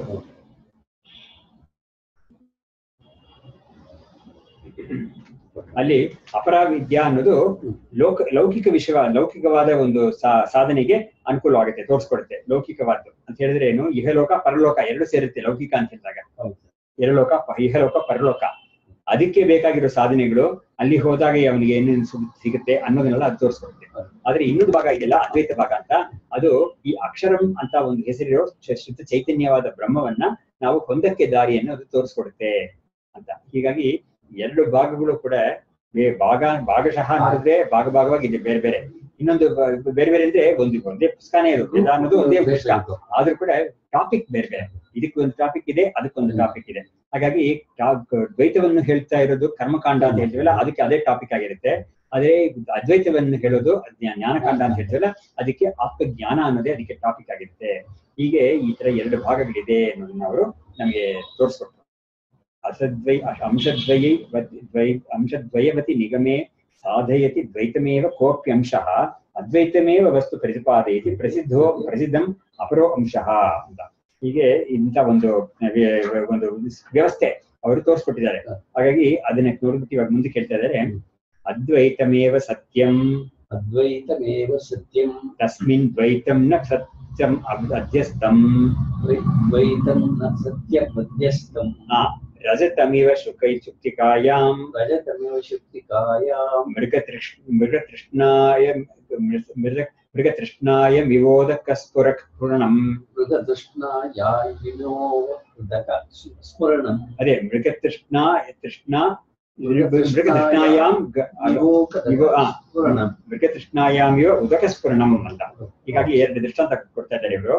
ಅಲ್ಲಿ ಅಪರಾವಿದ್ಯಾ ಅನ್ನೋದು ಲೋಕ ಲೌಕಿಕ ವಿಷಯ ಲೌಕಿಕವಾದ ಒಂದು ಸಾ- ಸಾಧನೆಗೆ ಅನುಕೂಲವಾಗುತ್ತೆ ತೋರಿಸ್ಕೊಡುತ್ತೆ ಲೌಕಿಕವಾದ್ದು ಅಂತ ಹೇಳಿದ್ರೆ ಏನು ಇಹಲೋಕ ಪರಲೋಕ ಎರಡು ಸೇರುತ್ತೆ ಲೌಕಿಕ ಅಂತ ಹೇಳಿದಾಗ ಎರಲೋಕ ಪ- ಇಹಲೋಕ ಪರಲೋಕ ಅದಕ್ಕೆ ಬೇಕಾಗಿರೋ ಸಾಧನೆಗಳು ಅಲ್ಲಿ ಹೋದಾಗ ಅವನಿಗೆ ಏನೇನು ಸು- ಸಿಗುತ್ತೆ ಅನ್ನೋದನ್ನೆಲ್ಲ ಅದು ತೋರಿಸ್ಕೊಡುತ್ತೆ ಆದ್ರೆ ಇನ್ನೊಂದು ಭಾಗ ಇದೆಯಲ್ಲ ಅದ್ವೈತ ಭಾಗ ಅಂತ ಅದು ಈ ಅಕ್ಷರಂ ಅಂತ ಒಂದು ಹೆಸರಿರೋ ಶು- ಶುದ್ಧ ಚೈತನ್ಯವಾದ ಬ್ರಹ್ಮವನ್ನ ನಾವು ಹೊಂದಕ್ಕೆ ದಾರಿಯನ್ನು ಅದು ತೋರಿಸ್ಕೊಡುತ್ತೆ ಅಂತ ಹೀಗಾಗಿ ಎರಡು ಭಾಗಗಳು ಕೂಡ ಬೇ- ಭಾಗ ಭಾಗಶಃ ನೋಡಿದ್ರೆ ಭಾಗ ಭಾಗವಾಗಿದೆ ಬೇರೆ ಬೇರೆ ಇನ್ನೊಂದು ಬ- ಬೇರೆ ಬೇರೆ ಅಂದ್ರೆ ಒಂದು ಒಂದೇ ಪುಸ್ತಕನೇ ಇದು ವೇದ ಅನ್ನೋದು ಒಂದೇ ಪುಸ್ತಕ ಆದ್ರೂ ಕೂಡ ಟಾಪಿಕ್ ಬೇರೆ ಬೇರೆ ಇದಕ್ಕೆ ಒಂದು ಟಾಪಿಕ್ ಇದೆ ಅದಕ್ಕೊಂದು ಟಾಪಿಕ್ ಇದೆ ಹಾಗಾಗಿ ಟಾ- ದ್ವೈತವನ್ನು ಹೇಳ್ತಾ ಇರೋದು ಕರ್ಮಕಾಂಡ ಅಂತ ಹೇಳ್ತೀವಲ್ಲ ಅದಕ್ಕೆ ಅದೇ ಟಾಪಿಕ್ ಆಗಿರುತ್ತೆ ಅದೇ ಅದ್ವೈತವನ್ನು ಹೇಳೋದು ಜ್ಞಾ- ಜ್ಞಾನಕಾಂಡ ಅಂತ ಹೇಳ್ತೀವಲ್ಲ ಅದಕ್ಕೆ ಆತ್ಮಜ್ಞಾನ ಅನ್ನೋದೇ ಅದಕ್ಕೆ ಟಾಪಿಕ್ ಆಗಿರುತ್ತೆ ಹೀಗೆ ಈ ತರ ಎರಡು ಭಾಗಗಳಿದೆ ಅನ್ನೋದನ್ನ ಅವರು ನಮಗೆ ತೋರಿಸ್ಕೊಟ್ರು ಅಸದ್ವೈ ಅಂಶದ್ವಯೈ ವತ್- ದ್ವೈ ಅಂಶದ್ವಯವತಿ ನಿಗಮೇ ಸಾಧಯತಿ ದ್ವೈತಮೇವ ಕೋಪ್ಯಂಶಃ ಅದ್ವೈತಮೇವ ವಸ್ತು ಪ್ರತಿಪಾದಯತಿ ಪ್ರಸಿದ್ಧೋ ಪ್ರಸಿದ್ಧಂ ಅಪರೋ ಅಂಶಃ ಅಂತ ಹೀಗೆ ಇಂಥ ಒಂದು ವ್ಯ- ಒಂದು ವ್ಯವಸ್ಥೆ ಅವರು ತೋರಿಸ್ಕೊಟ್ಟಿದ್ದಾರೆ ಹಾಗಾಗಿ ಅದನ್ನ ನೋಡ್ಬಿಟ್ಟು ಇವಾಗ ಮುಂದೆ ಕೇಳ್ತಾ ಇದ್ದಾರೆ ಅದ್ವೈತಮೇವ ಸತ್ಯಂ ಅದ್ವೈತಮೇವ ಸತ್ಯಂ ತಸ್ಮಿನ್ ದ್ವೈತಂ ನ ಸತ್ಯಂ ಅಬ್- ಅಧ್ಯಸ್ತಂ ದ್ವೈತಂ ನ ಸತ್ಯಂ ಮಧ್ಯಸ್ಥಂ ಆ, ರಜತಮಿವ ಶುಕೈ ಚುಕ್ತಿಕಾಯಾಂ ರಜತಮೇವ ಶಕ್ತಿಕಾಯಾಂ ಮೃಗತೃಷ್ ಮೃಗತೃಷ್ಣಾಯ ಮೃ- ಮೃಗ ಮೃಗತೃಷ್ಣಾಯ ವಿವೋದಕ ಸ್ಫುರಂ ಮೃಗತೃಷ್ಣಾಯಾಯ ವಿನೋದಕ ಸ್ಮರಣಂ ಅದೇ ಮೃಗತೃಷ್ಣ ತೃಷ್ಣ ಮೃಗತೃಷ್ಣಾಯಾಂ ಗ- ಇವ- ಆ, ಸ್ಫುರಣಂ ಮೃಗತೃಷ್ಣಾಯಾಮ್ ಇವ ಉದಕ ಸ್ಫುರಣಂ ಅಂತ ಹೀಗಾಗಿ ಎರಡು ದೃಷ್ಟಾಂತ ಕೊಡ್ತಾ ಇದ್ದಾರೆ ಇವರು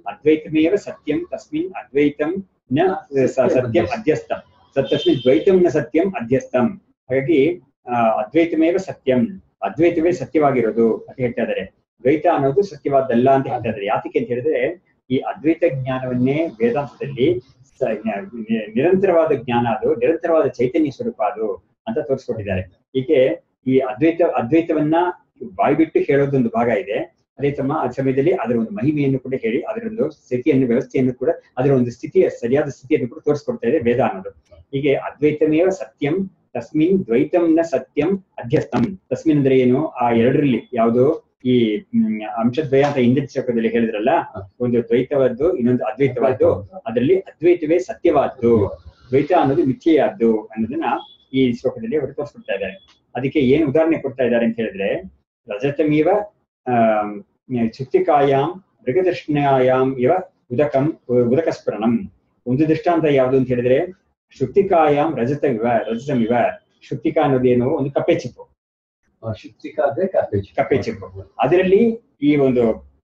ಅದ್ವೈತಮೇವ ಸತ್ಯಂ ತಸ್ಮಿನ್ ಅದ್ವೈತಂ ನ ಸ- ಸತ್ಯಂ ಅಧ್ಯಸ್ಥಂ ಸ- ತಸ್ಮಿನ್ ದ್ವೈತಂ ನ ಸತ್ಯಂ ಅಧ್ಯಸ್ಥಂ ಹಾಗಾಗಿ ಆ, ಅದ್ವೈತಮೇವ ಸತ್ಯಂ ಅದ್ವೈತವೇ ಸತ್ಯವಾಗಿರೋದು ಅಂತ ಹೇಳ್ತಾ ಇದ್ದಾರೆ ದ್ವೈತ ಅನ್ನೋದು ಸತ್ಯವಾದಲ್ಲ ಅಂತ ಹೇಳ್ತಾ ಇದ್ದಾರೆ ಯಾತಕ್ಕೆ ಅಂತ ಹೇಳಿದ್ರೆ ಈ ಅದ್ವೈತ ಜ್ಞಾನವನ್ನೇ ವೇದಾಂತದಲ್ಲಿ ಸ- ನಿ- ನಿರಂತರವಾದ ಜ್ಞಾನ ಅದು ನಿರಂತರವಾದ ಚೈತನ್ಯ ಸ್ವರೂಪ ಅದು ಅಂತ ತೋರಿಸ್ಕೊಟ್ಟಿದ್ದಾರೆ ಹೀಗೆ ಈ ಅದ್ವೈತ ಅದ್ವೈತವನ್ನ ಬಾಯ್ಬಿಟ್ಟು ಹೇಳೋದೊಂದು ಭಾಗ ಇದೆ ಅದೇ ತಮ್ಮ ಆ ಸಮಯದಲ್ಲಿ ಅದರ ಒಂದು ಮಹಿಮೆಯನ್ನು ಕೂಡ ಹೇಳಿ ಅದರ ಒಂದು ಸ್ಥಿತಿಯನ್ನು ವ್ಯವಸ್ಥೆಯನ್ನು ಕೂಡ ಅದರ ಒಂದು ಸ್ಥಿತಿಯ ಸರಿಯಾದ ಸ್ಥಿತಿಯನ್ನು ಕೂಡ ತೋರಿಸ್ಕೊಡ್ತಾ ಇದೆ ವೇದ ಅನ್ನೋದು ಹೀಗೆ ಅದ್ವೈತಮೇವ ಸತ್ಯಂ ತಸ್ಮಿನ್ ದ್ವೈತಂ ನ ಸತ್ಯಂ ಅಧ್ಯಸ್ಥಂ ತಸ್ಮಿನ್ ಅಂದ್ರೆ ಏನು ಆ ಎರಡರಲ್ಲಿ ಯಾವುದು ಈ ಹ್ಮ್, ಅಂಶದ್ವಯ ಅಂತ ಹಿಂದಿನ ಶ್ಲೋಕದಲ್ಲಿ ಹೇಳಿದ್ರಲ್ಲ ಒಂದು ದ್ವೈತವಾದ್ದು ಇನ್ನೊಂದು ಅದ್ವೈತವಾದ್ದು ಅದರಲ್ಲಿ ಅದ್ವೈತವೇ ಸತ್ಯವಾದ್ದು ದ್ವೈತ ಅನ್ನೋದು ಮಿಥ್ಯೆಯಾದ್ದು ಅನ್ನೋದನ್ನ ಈ ಶ್ಲೋಕದಲ್ಲಿ ಅವರು ತೋರಿಸ್ಕೊಡ್ತಾ ಇದ್ದಾರೆ ಅದಕ್ಕೆ ಏನ್ ಉದಾಹರಣೆ ಕೊಡ್ತಾ ಇದ್ದಾರೆ ಅಂತ ಹೇಳಿದ್ರೆ ರಜತಮೀವ ಆಮ್, ಚುಕ್ತಿಕಾಯಾಮ್ ಮೃಗದರ್ಶನಾಯಾಮ್ ಇವ ಉದಕಂ ಉದಕಸ್ಫುರಣಂ ಒಂದು ದೃಷ್ಟಾಂತ ಯಾವುದು ಅಂತ ಹೇಳಿದ್ರೆ ಶುಕ್ತಿಕಾಯಾಮ್ ರಜತಮಿವ ರಜತಮಿವ ಶುಕ್ತಿಕ ಅನ್ನೋದೇನು ಒಂದು ಕಪ್ಪೆ ಚಿಪ್ಪು ಆ, ಶುಕ್ತಿಕ ಅಂದ್ರೆ ಕಪ್ಪೆ ಚಿಪ್ಪು. ಕಪ್ಪೆ ಚಿಪ್ಪು. ಅದರಲ್ಲಿ ಈ ಒಂದು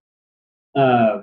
ಆ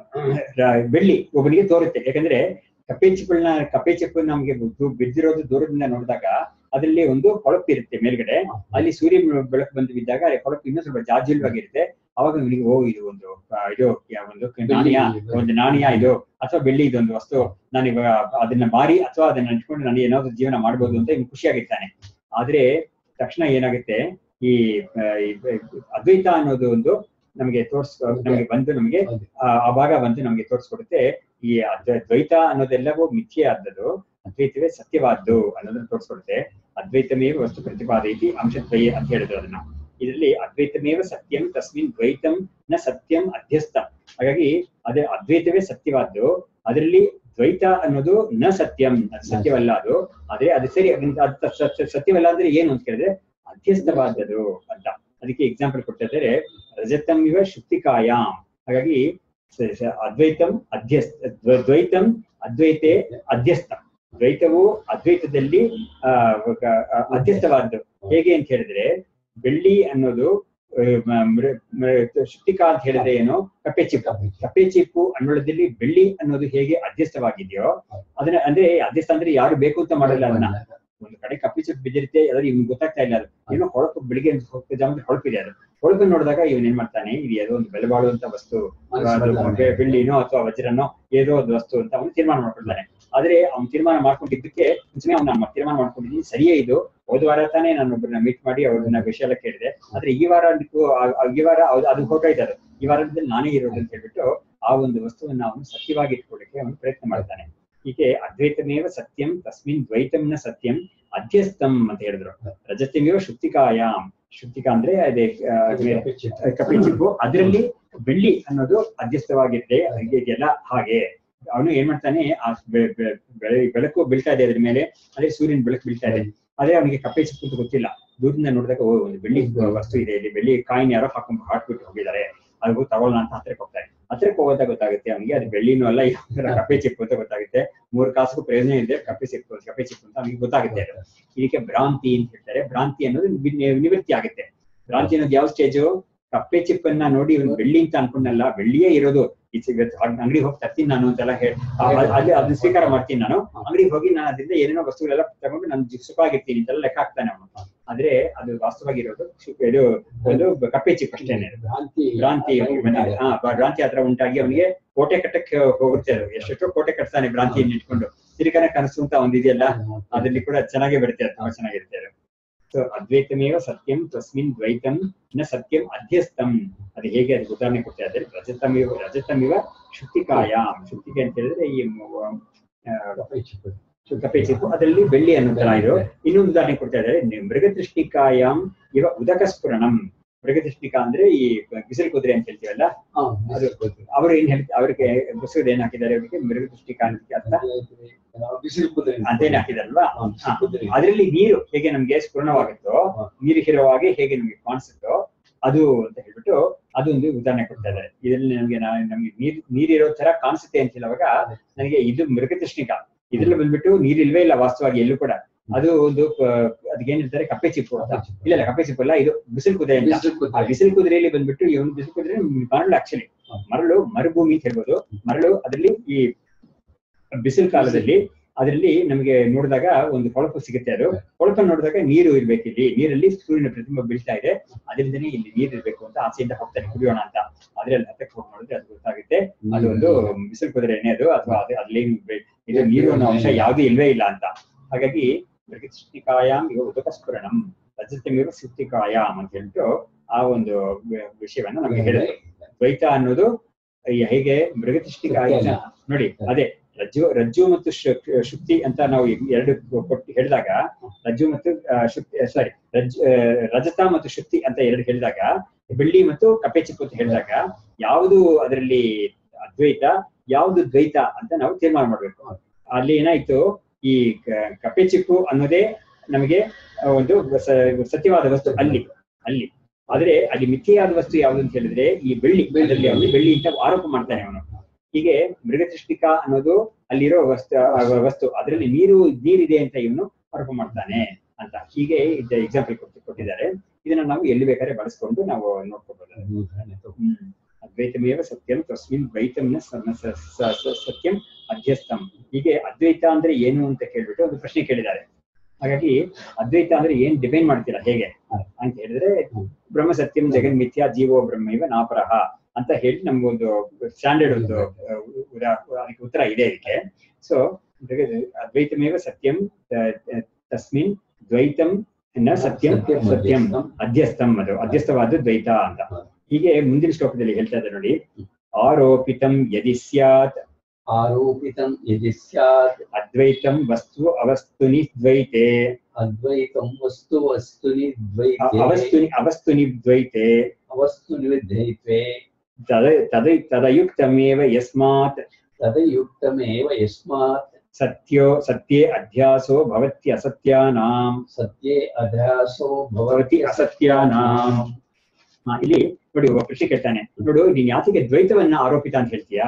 ರ- ಬೆಳ್ಳಿ ಒಬ್ಬನಿಗೆ ತೋರುತ್ತೆ ಯಾಕಂದ್ರೆ ಕಪ್ಪೆ ಚಿಪ್ಪುಗಳನ್ನ ಕಪ್ಪೆ ಚಿಪ್ಪು ನಮ್ಗೆ ಬು- ಬಿದ್ದಿರೋದು ದೂರದಿಂದ ನೋಡಿದಾಗ ಅದರಲ್ಲಿ ಒಂದು ಹೊಳಪು ಇರುತ್ತೆ ಮೇಲ್ಗಡೆ ಅಲ್ಲಿ ಸೂರ್ಯ ಬೆಳಕು ಬಂದು ಬಿದ್ದಾಗ ಆ ಹೊಳಪು ಇನ್ನೂ ಸ್ವಲ್ಪ ಜಾಜ್ವಲ್ವಾಗಿರುತ್ತೆ ಅವಾಗ ಇವನಿಗೆ ಓ ಇದು ಒಂದು ಆ, ಇದು ಯಾ- ಒಂದು ನಾಣ್ಯ ಒಂದು ನಾಣ್ಯ ಇದು ಅಥವಾ ಬೆಳ್ಳಿ ಇದೊಂದು ವಸ್ತು ನಾನು ಇವಾಗ ಅದನ್ನ ಮಾರಿ ಅಥವಾ ಅದನ್ನ ಇಟ್ಕೊಂಡು ನಾನು ಏನಾದ್ರು ಜೀವನ ಮಾಡ್ಬೋದು ಅಂತ ಇವ್ನು ಖುಷಿಯಾಗಿರ್ತಾನೆ ಆದ್ರೆ ತಕ್ಷಣ ಏನಾಗುತ್ತೆ ಈ ಆ, ಈ ಅದ್ವೈತ ಅನ್ನೋದು ಒಂದು ನಮಗೆ ತೋರ್ಸ್ ನಮಗೆ ಬಂದು ನಮಗೆ ಹೌದು. ಆ ಆ ಭಾಗ ಬಂದು ನಮಗೆ ತೋರಿಸ್ಕೊಡುತ್ತೆ ಈ ಅದ್ವ- ದ್ವೈತ ಅನ್ನೋದೆಲ್ಲವೂ ಮಿಥ್ಯೆ ಆದದ್ದು ಅದ್ವೈತವೇ ಸತ್ಯವಾದ್ದು ಅನ್ನೋದನ್ನ ತೋರಿಸ್ಕೊಡುತ್ತೆ ಅದ್ವೈತಮೇವ ವಸ್ತು ಪ್ರತಿಪಾದೈತಿ ಅಂಶದ್ವಯ ಅಂತ ಹೇಳಿದ್ರು ಅದನ್ನ ಇದರಲ್ಲಿ ಅದ್ವೈತಮೇವ ಸತ್ಯಂ ತಸ್ಮಿನ್ ದ್ವೈತಂ ನ ಸತ್ಯಂ ಅಧ್ಯಸ್ಥಂ ಹಾಗಾಗಿ ಅದೇ ಅದ್ವೈತವೇ ಸತ್ಯವಾದ್ದು ಅದರಲ್ಲಿ ದ್ವೈತ ಅನ್ನೋದು ನ ಸತ್ಯಂ ಅದು ಸತ್ಯವಲ್ಲ ಅದು ಆದ್ರೆ ಅದು ಸರಿ ಅದು ಸ- ಸ- ಸತ್ಯವಲ್ಲ ಅಂದ್ರೆ ಏನು ಅಂತ ಕೇಳಿದ್ರೆ ಅಧ್ಯಸ್ಥವಾದದ್ದು ಅಂತ ಅದಕ್ಕೆ ಎಕ್ಸಾಂಪಲ್ ಕೊಡ್ತಾ ಇದ್ದಾರೆ ರಜತಂ ಇವ ಶುಕ್ತಿಕಾಯಾಮ್ ಹಾಗಾಗಿ ಸ- ಸ- ಅದ್ವೈತಂ ಅಧ್ಯಸ್ಥ ದ್ವ- ದ್ವೈತಂ ಅದ್ವೈತೆ ಅಧ್ಯಸ್ಥ ದ್ವೈತವು ಅದ್ವೈತದಲ್ಲಿ ಆ, ಕ- ಆ, ಅಧ್ಯಸ್ಥವಾದ್ದು ಹೇಗೆ ಅಂತ ಹೇಳಿದ್ರೆ ಬೆಳ್ಳಿ ಅನ್ನೋದು ಆ, ಮ- ಮೃ- ಮೃ- ಶುಕ್ತಿಕಾ ಅಂತ ಹೇಳಿದ್ರೆ ಏನು ಕಪ್ಪೆ ಚಿಪ್ಪು ಕಪ್ಪೆ ಚಿಪ್ಪು. ಕಪ್ಪೆ ಚಿಪ್ಪು ಅನ್ನೋಳದಲ್ಲಿ ಬೆಳ್ಳಿ ಅನ್ನೋದು ಹೇಗೆ ಅಧ್ಯಸ್ಥವಾಗಿದೆಯೋ ಅದನ್ನ ಅಂದ್ರೆ ಅಧ್ಯಸ್ಥ ಅಂದ್ರೆ ಯಾರು ಬೇಕು ಅಂತ ಮಾಡಲ್ಲ ಅದನ್ನ ಒಂದು ಕಡೆ ಕಪ್ಪಿ ಚಿಪ್ಪು ಬಿದ್ದಿರುತ್ತೆ ಅದ್ರ ಇವ್ನಿಗೆ ಗೊತ್ತಾಗ್ತಾ ಇಲ್ಲ ಅದು ಏನೋ ಹೊಳಪು ಬೆಳಿಗ್ಗೆ ಜಾಮದಲ್ಲಿ ಹೊಳಪಿದೆ ಅದು ಹೊಳಪು ನೋಡಿದಾಗ ಇವನ್ ಏನ್ ಮಾಡ್ತಾನೆ ಇದು ಯಾವುದೋ ಒಂದು ಬೆಲೆ ಬಾಳುವಂತ ವಸ್ತು ಅದು ಬೆ- ಬೆಳ್ಳಿನೋ ಅಥವಾ ವಜ್ರನೋ ಏನೋ ಒಂದು ವಸ್ತು ಅಂತ ಅವನು ತೀರ್ಮಾನ ಮಾಡ್ಕೊಳ್ತಾನೆ ಆದ್ರೆ ಅವ್ನು ತೀರ್ಮಾನ ಮಾಡ್ಕೊಂಡಿದ್ದಕ್ಕೆ ಮುಂಚೆನೆ ಅವ್ನು ತೀರ್ಮಾನ ಮಾಡ್ಕೊಂಡಿದ್ದೀನಿ ಸರಿಯೇ ಇದು ಹೋದ ವಾರ ತಾನೇ ನಾನು ಒಬ್ಬರನ್ನ ಮೀಟ್ ಮಾಡಿ ಅವ್ರನ್ನ ವಿಷಯ ಎಲ್ಲ ಕೇಳಿದೆ ಆದ್ರೆ ಈ ವಾರ ಅದಕ್ಕೂ- ಆ- ಆ- ಈ ವಾರ ಅದು- ಅದು ಹೊರಟೋಯ್ತು ಅದು ಈ ವಾರದಲ್ಲಿ ನಾನೇ ಇರೋದು ಅಂತ ಹೇಳ್ಬಿಟ್ಟು ಆ ಒಂದು ವಸ್ತುವನ್ನ ಅವನು ಸತ್ಯವಾಗಿ ಇಟ್ಕೊಳ್ಳಿಕ್ಕೆ ಅವನು ಪ್ರಯತ್ನ ಮಾಡ್ತಾನೆ ಹೀಗೆ ಅದ್ವೈತಮೇವ ಸತ್ಯಂ ತಸ್ಮಿನ್ ದ್ವೈತಂನ ಸತ್ಯಂ ಅಧ್ಯಸ್ಥಂ ಅಂತ ಹೇಳಿದ್ರು ರಜತಮೇವ ಶುಕ್ತಿಕಾಯಾಮ್ ಶುಕ್ತಿಕಾ ಅಂದ್ರೆ ಅದೇ ಆ, ಕಪ್ಪೆ ಚಿಪ್ಪು. ಕಪ್ಪೆ ಚಿಪ್ಪು ಅದರಲ್ಲಿ ಬೆಳ್ಳಿ ಅನ್ನೋದು ಅಧ್ಯಸ್ಥವಾಗಿರುತ್ತೆ ಹಾಗೆ ಇದೆಲ್ಲ ಹಾಗೆ ಅವನು ಏನ್ ಮಾಡ್ತಾನೆ ಆ ಬೆ- ಬೆ- ಬೆಳೆ- ಬೆಳಕು ಬೀಳ್ತಾ ಇದೆ ಅದ್ರ ಮೇಲೆ ಅದೇ ಸೂರ್ಯನ ಬೆಳಕು ಬೀಳ್ತಾ ಇದೆ ಅದೇ ಅವನಿಗೆ ಕಪ್ಪೆ ಚಿಪ್ಪು ಅಂತ ಗೊತ್ತಿಲ್ಲ ದೂರದಿಂದ ನೋಡಿದಾಗ ಓ ಒಂದು ಬೆಳ್ಳಿ ವಸ್ತು ಇದೆ ಇಲ್ಲಿ ಬೆಳ್ಳಿ ಕಾಯಿನ್ ಯಾರೋ ಹಾಕೊಂಡು ಹಾಕ್ಬಿಟ್ಟು ಹೋಗಿದ್ದಾರೆ ಅದು ತಗೊಳ್ಳೋಣ ಅಂತ ಹತ್ರಕ್ಕೆ ಹೋಗ್ತಾನೆ ಹತ್ರಕ್ಕೆ ಹೋಗೋದಾಗ ಗೊತ್ತಾಗುತ್ತೆ ಅವನಿಗೆ ಅದು ಬೆಳ್ಳಿನೂ ಅಲ್ಲ ಯಾವ ಕಪ್ಪೆ ಚಿಪ್ಪು ಅಂತ ಗೊತ್ತಾಗುತ್ತೆ ಮೂರು ಕಾಸಿಗೂ ಪ್ರಯೋಜನ ಇದೆ ಕಪ್ಪೆ ಚಿಪ್ಪು ಕಪ್ಪೆ ಚಿಪ್ಪು ಅಂತ ಅವನಿಗೆ ಗೊತ್ತಾಗುತ್ತೆ ಅದು ಇದಕ್ಕೆ ಭ್ರಾಂತಿ ಅಂತ ಹೇಳ್ತಾರೆ ಭ್ರಾಂತಿ ಅನ್ನೋದು ನಿ- ನಿವೃತ್ತಿ ಆಗುತ್ತೆ ಭ್ರಾಂತಿ ಅನ್ನೋದು ಯಾವ ಸ್ಟೇಜು ಕಪ್ಪೆ ಚಿಪ್ಪನ್ನ ನೋಡಿ ಇವನು ಬೆಳ್ಳಿ ಅಂತ ಅನ್ಕೊಂಡಲ್ಲ ಬೆಳ್ಳಿಯೇ ಇರೋದು ಅಂಗಡಿ ಹೋಗಿ ತರ್ತೀನಿ ನಾನು ಅಂತೆಲ್ಲ ಹೇಳಿ ಅಲ್ಲಿ ಅದನ್ನ ಸ್ವೀಕಾರ ಮಾಡ್ತೀನಿ ನಾನು ಅಂಗಡಿಗೆ ಹೋಗಿ ನಾನು ಅದರಿಂದ ಏನೇನೋ ವಸ್ತುಗಳೆಲ್ಲ ತಗೊಂಡು ನಾನು ಜಿ- ಸುಖವಾಗಿರ್ತೀನಿ ಅಂತೆಲ್ಲ ಲೆಕ್ಕ ಹಾಕ್ತಾನೆ ಅವನು ಆದ್ರೆ ಅದು ವಾಸ್ತವಾಗಿರೋದು ಶು- ಇದು ಒಂದು ಕಪ್ಪೆ ಚಿಪ್ ಅಷ್ಟೇನೆ ಅದು. ಭ್ರಾಂತಿ ಭ್ರಾಂತಿ ಅವ್ನಿಗೆ ಬಂದಿದೆ ಹಾ ಬ- ಭ್ರಾಂತಿ ಆತರ ಉಂಟಾಗಿ ಅವನಿಗೆ ಕೋಟೆ ಕಟ್ಟಕ್ಕೆ ಹೋಗುತ್ತೆ ಅದು ಎಷ್ಟೆಷ್ಟೋ ಕೋಟೆ ಕಟ್ತಾನೆ ಭ್ರಾಂತಿಯನ್ನು ಇಟ್ಕೊಂಡು ಸಿರಿಕನ ಕನಸು ಅಂತ ಒಂದಿದೆಯಲ್ಲ ಅದ್ರಲ್ಲಿ ಕೂಡ ಚೆನ್ನಾಗೇ ಬರುತ್ತೆ ಅದು ತುಂಬಾ ಚೆನ್ನಾಗಿರುತ್ತೆ ಅದು ಸೊ ಅದ್ವೈತಮೇವ ಸತ್ಯಂ ತಸ್ಮಿನ್ ದ್ವೈತಂ ನ ಸತ್ಯಂ ಅಧ್ಯಸ್ಥಂ ಅದು ಹೇಗೆ ಅದಕ್ಕೆ ಉದಾಹರಣೆ ಕೊಡ್ತಾ ಇದ್ದಾರೆ ರಜತಮಿವ ರಜತಮಿವ ಶುಕ್ತಿಕಾಯಾಮ್ ಶುಕ್ತಿಕೆ ಅಂತ ಹೇಳಿದ್ರೆ ಈ ಮ- ಆ, ಕಪ್ಪೆ ಚಿಪ್ಪು. ಕಪ್ಪೆ ಚಿಪ್ಪು ಅದರಲ್ಲಿ ಬೆಳ್ಳಿ ಅನ್ನೋ ತರ ಇದು ಇನ್ನೊಂದು ಉದಾಹರಣೆ ಕೊಡ್ತಾ ಇದ್ದಾರೆ ನಿ- ಮೃಗದೃಷ್ಟಿಕಾಯಾಮ್ ಇವ ಉದಕಸ್ಫುರಣಂ ಮೃಗದೃಷ್ಟಿಕಾ ಅಂದ್ರೆ ಈ ಬಿಸಿಲು ಕುದುರೆ ಅಂತ ಹೇಳ್ತೀವಲ್ಲ ಹಾ, ಅದು ಬಿಸಿಲು ಅವರು ಏನ್ ಹೇಳ್ತಾರೆ ಅವ್ರಿಗೆ ಬಸವದ ಏನ್ ಹಾಕಿದ್ದಾರೆ ಅವರಿಗೆ ಮೃಗದೃಷ್ಟಿಕಾ ಅಂತ ಅರ್ಥ ಕುದುರೆ. ಬಿಸಿಲು ಕುದುರೆ ಅಂತೇನ್ ಹಾಕಿದಾರಲ್ವಾ ಹಾ, ಬಿಸಿಲು ಕುದುರೆ. ಅದರಲ್ಲಿ ನೀರು ಹೇಗೆ ನಮ್ಗೆ ಸ್ಫುರಣವಾಗುತ್ತೋ ಹಾ. ನೀರು ಹೀರುವಾಗೆ ಹೇಗೆ ನಮ್ಗೆ ಕಾಣಿಸುತ್ತೋ ಅದು ಅಂತ ಹೇಳ್ಬಿಟ್ಟು ಅದೊಂದು ಉದಾಹರಣೆ ಕೊಡ್ತಾ ಇದ್ದಾರೆ ಇದರಲ್ಲಿ ನಮ್ಗೆ ನಾ- ನಮ್ಗೆ ನೀರ್ ನೀರಿರೋ ತರ ಕಾಣಿಸುತ್ತೆ ಅಂತ ಹೇಳುವಾಗ ನನಗೆ ಇದು ಮೃಗತೃಷ್ಣಿಕ ಇದ್ರಲ್ಲಿ ಬಂದ್ಬಿಟ್ಟು ನೀರಿಲ್ವೇ ಇಲ್ಲ ವಾಸ್ತವವಾಗಿ ಎಲ್ಲೂ ಕೂಡ ಅದು ಒಂದು ಅದಕ್ಕೆ ಏನ್ ಹೇಳ್ತಾರೆ ಕಪ್ಪೆ ಚಿಪ್ಪು ಅಂತ ಇಲ್ಲ ಇಲ್ಲ ಕಪ್ಪೆ ಚಿಪ್ಪು ಅಲ್ಲ ಇದು ಬಿಸಿಲು ಕುದುರೆ ಅಂತ ಬಿಸಿಲು ಆ ಕುದುರೆ. ಬಿಸಿಲು ಕುದುರೆಯಲ್ಲಿ ಬಂದ್ಬಿಟ್ಟು ಈ ಒಂದು ಬಿಸಿಲು ಕುದುರೆ ಮರಳು ಆಕ್ಚುಲಿ ಹಾ. ಮರಳು ಮರುಭೂಮಿ ಅಂತ ಹೇಳ್ಬೋದು ಮರಳು ಅದರಲ್ಲಿ ಈ ಬಿಸಿಲು ಕಾಲದಲ್ಲಿ ಅದರಲ್ಲಿ ನಮಗೆ ನೋಡಿದಾಗ ಒಂದು ಹೊಳಪು ಸಿಗುತ್ತೆ ಅದು ಹೊಳಪನ್ನು ನೋಡಿದಾಗ ನೀರು ಇರ್ಬೇಕು ಇಲ್ಲಿ ನೀರಲ್ಲಿ ಸೂರ್ಯನ ಪ್ರತಿಬಿಂಬ ಬೀಳ್ತಾ ಇದೆ ಅದರಿಂದನೇ ಇಲ್ಲಿ ನೀರು ಇರ್ಬೇಕು ಅಂತ ಆಸೆಯಿಂದ ಹೋಗ್ತಾರೆ ಕುಡಿಯೋಣ ಅಂತ ಅದ್ರಲ್ಲಿ ಹತ್ತಕ್ಕೆ ಹೋಗಿ ನೋಡಿದ್ರೆ ಅದು ಗೊತ್ತಾಗುತ್ತೆ ಅದು ಒಂದು ಬಿಸಿಲು ಕುದುರೆ ಎಣ್ಣೆ ಅದು ಅಥವಾ ಅದು ಅಲ್ಲೇನು ಬೆ- ಇದು ನೀರು ಅನ್ನೋ ಅಂಶ ಯಾವ್ದು ಇಲ್ವೇ ಇಲ್ಲ ಅಂತ ಹಾಗಾಗಿ ಸೃಷ್ಟಿಕಾಯಾಮ್ ಇವ ಉದಕಸ್ಫುರಣಂ ರಜತಮಿವ ಸೃಷ್ಟಿಕಾಯಾಮ್ ಅಂತ ಹೇಳ್ಬಿಟ್ಟು ಆ ಒಂದು ವಿ- ವಿಷಯವನ್ನ ನಮಗೆ ಹೇಳಿದ್ರು ದ್ವೈತ ಅನ್ನೋದು ಈ ಹೇಗೆ ಮೃಗತಿಷ್ಠಿಕಾಯ ನೋಡಿ ಅದೇ ರಜ್ಜು ರಜ್ಜು ಮತ್ತು ಶು- ಶುಕ್ತಿ ಅಂತ ನಾವು ಈ ಎರಡು ಕೊಟ್ಟು ಹೇಳಿದಾಗ ರಜ್ಜು ಮತ್ತು ಆ, ಶುಕ್ತಿ ಸಾರಿ ರಜ್ ಆ, ರಜತ ಮತ್ತು ಶುಕ್ತಿ ಅಂತ ಎರಡು ಹೇಳಿದಾಗ ಬೆಳ್ಳಿ ಮತ್ತು ಕಪ್ಪೆ ಚಿಪ್ಪು ಅಂತ ಹೇಳಿದಾಗ ಯಾವುದು ಅದರಲ್ಲಿ ಅದ್ವೈತ ಯಾವುದು ದ್ವೈತ ಅಂತ ನಾವು ತೀರ್ಮಾನ ಮಾಡ್ಬೇಕು ಅಲ್ಲಿ ಏನಾಯ್ತು ಈ ಕ- ಕಪ್ಪೆ ಚಿಪ್ಪು ಅನ್ನೋದೇ ನಮಗೆ ಆ, ಒಂದು ಸ- ಸತ್ಯವಾದ ವಸ್ತು ಅಲ್ಲಿ ಅಲ್ಲಿ ಆದ್ರೆ ಅಲ್ಲಿ ಮಿಥ್ಯೆಯಾದ ವಸ್ತು ಯಾವುದು ಅಂತ ಹೇಳಿದ್ರೆ ಈ ಬೆಳ್ಳಿ ಅದರಲ್ಲಿ ಅವನು ಬೆಳ್ಳಿ ಅಂತ ಆರೋಪ ಮಾಡ್ತಾನೆ ಅವನು ಹೀಗೆ ಮೃಗಸೃಷ್ಟಿಕ ಅನ್ನೋದು ಅಲ್ಲಿರೋ ವಸ್ತು ಆ ವಸ್ತು ಅದರಲ್ಲಿ ನೀರು ನೀರಿದೆ ಅಂತ ಇವನು ಆರೋಪ ಮಾಡ್ತಾನೆ ಅಂತ ಹೀಗೆ ಎಕ್ಸಾಂಪಲ್ ಕೊಟ್ಟಿದ್ದಾರೆ ಇದನ್ನ ನಾವು ಎಲ್ಲಿ ಬೇಕಾದ್ರೆ ಬಳಸ್ಕೊಂಡು ನಾವು ನೋಡ್ಕೋಬಹುದು ಹ್ಮ್. ಅದ್ವೈತಮೇವ ಸತ್ಯಂ ತಸ್ಮಿನ್ ದ್ವೈತಂನ ಸ- ಸ- ಸ- ಸ- ಸತ್ಯಂ ಅಧ್ಯಸ್ಥಂ ಹೀಗೆ ಅದ್ವೈತ ಅಂದ್ರೆ ಏನು ಅಂತ ಕೇಳ್ಬಿಟ್ಟು ಒಂದು ಪ್ರಶ್ನೆ ಕೇಳಿದ್ದಾರೆ ಹಾಗಾಗಿ ಅದ್ವೈತ ಅಂದ್ರೆ ಏನ್ ಡಿಫೈನ್ ಮಾಡ್ತೀರಾ ಹೇಗೆ ಅಂತ ಹೇಳಿದ್ರೆ ಬ್ರಹ್ಮ ಸತ್ಯಂ ಜಗನ್ ಮಿಥ್ಯಾ ಜೀವೋ ಬ್ರಹ್ಮೈವ ನಾಪರಹ ಅಂತ ಹೇಳಿ ನಮ್ಗೊಂದು ಸ್ಟ್ಯಾಂಡರ್ಡ್ ಒಂದು ಆ, ಉದಾ- ಅದಕ್ಕೆ ಉತ್ತರ ಇದೆ ಇದಕ್ಕೆ ಸೊ ಅದ್ವೈತಮೇವ ಸತ್ಯಂ ತ- ತ- ತಸ್ಮಿನ್ ದ್ವೈತಂ ನ ಸತ್ಯಂ ಸತ್ಯಂ ಸತ್ಯಂ ಅಧ್ಯಸ್ಥಂ. ಅಧ್ಯಸ್ಥಂ ಅದು ಅಧ್ಯಸ್ಥವಾದ ದ್ವೈತ ಅಂತ ಹೀಗೆ ಮುಂದಿನ ಶ್ಲೋಕದಲ್ಲಿ ಹೇಳ್ತಾ ಇದ್ದಾರೆ ನೋಡಿ ಆರೋಪಿತಂ ಯದಿ ಸ್ಯಾತ್ ಆರೋಪಿತಂ ಯದಿ ಸ್ಯಾತ್ ಅದ್ವೈತಂ ವಸ್ತು ಅವಸ್ತುನಿ ದ್ವೈತೆ ಅದ್ವೈತಂ ವಸ್ತು ವಸ್ತುನಿ ಅ- ದ್ವೈತೆ ಅವಸ್ತುನಿ ಅವಸ್ತುನಿ ದ್ವೈತೆ ಅವಸ್ತುನಿ ದ್ವೈತೆ ತದ ತದ ತದಯುಕ್ತಮೇವ ಯಸ್ಮಾತ್ ತದಯುಕ್ತಮೇವ ಯಸ್ಮಾತ್ ಸತ್ಯೋ ಸತ್ಯೇ ಅಧ್ಯಾಸೋ ಭವತಿ ಅಸತ್ಯಾನಾಂ ಸತ್ಯೇ ಅಧ್ಯಾಸೋ ಭವತಿ ಭವತಿ ಅಸತ್ಯಾನಾಂ ಹಾ, ಇಲ್ಲಿ ನೋಡಿ ಒಬ್ಬ ಕೃಷಿ ಕೇಳ್ತಾನೆ ನೋಡು ನೀನ್ ಯಾತಿಗೆ ದ್ವೈತವನ್ನ ಆರೋಪಿತ ಅಂತ ಹೇಳ್ತೀಯಾ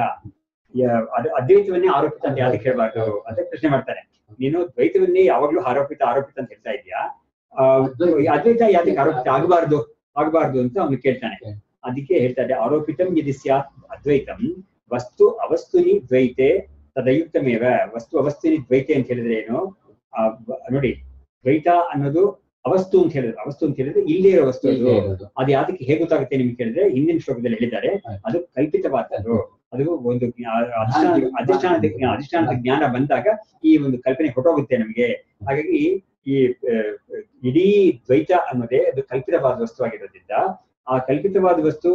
ಯ- ಅದು ಅದ್ವೈತವನ್ನೇ ಆರೋಪಿತ ಅಂತ ಯಾತಕ್ಕೆ ಹೇಳ್ಬಾರ್ದು ಅಂತ ಪ್ರಶ್ನೆ ಮಾಡ್ತಾರೆ ನೀನು ದ್ವೈತವನ್ನೇ ಯಾವಾಗ್ಲೂ ಆರೋಪಿತ ಆರೋಪಿತ ಅಂತ ಹೇಳ್ತಾ ಇದೀಯಾ ಆ, ಅದ್ವೈತ ಯಾತಕ್ಕೆ ಆರೋಪಿತ ಆಗಬಾರ್ದು ಆಗಬಾರ್ದು ಅಂತ ಅವನು ಕೇಳ್ತಾನೆ ಅದಕ್ಕೆ ಹೇಳ್ತಾರೆ ಆರೋಪಿತಂ ಯದಿ ಸ್ಯಾತ್ ಅದ್ವೈತಂ ವಸ್ತು ಅವಸ್ತುನಿ ದ್ವೈತೆ ತದಯುಕ್ತಮೇವ ವಸ್ತು ಅವಸ್ತುನಿ ದ್ವೈತೆ ಅಂತ ಹೇಳಿದ್ರೆ ಏನು ಆ, ಬ- ನೋಡಿ ದ್ವೈತ ಅನ್ನೋದು ಅವಸ್ತು ಅಂತ ಹೇಳಿದ್ರೆ ಅವಸ್ತು ಅಂತ ಹೇಳಿದ್ರೆ ಇಲ್ಲೇ ಇರೋ ವಸ್ತು ಅದು ಇಲ್ಲೇ ಇರೋದು. ಅದು ಯಾವ್ದಕ್ಕೆ ಹೇಗೆ ಗೊತ್ತಾಗುತ್ತೆ ನಿಮ್ಗೆ ಕೇಳಿದ್ರೆ ಹಿಂದಿನ ಶ್ಲೋಕದಲ್ಲಿ ಹೇಳಿದ್ದಾರೆ ಅದು ಕಲ್ಪಿತವಾದದ್ದು ಅದು ಒಂದು ಜ್ಞಾ- ಅಧಿಷ್ಠಾನ ಅಧಿಷ್ಠಾನದ ಜ್ಞಾ- ಅಧಿಷ್ಠಾನದ ಜ್ಞಾನ ಬಂದಾಗ ಈ ಒಂದು ಕಲ್ಪನೆ ಹೊಟ್ಟೋಗುತ್ತೆ ನಮಗೆ ಹಾಗಾಗಿ ಈ ಆ, ಇಡೀ ದ್ವೈತ ಅನ್ನೋದೇ ಅದು ಕಲ್ಪಿತವಾದ ವಸ್ತುವಾಗಿರೋದ್ರಿಂದ ಆ ಕಲ್ಪಿತವಾದ ವಸ್ತು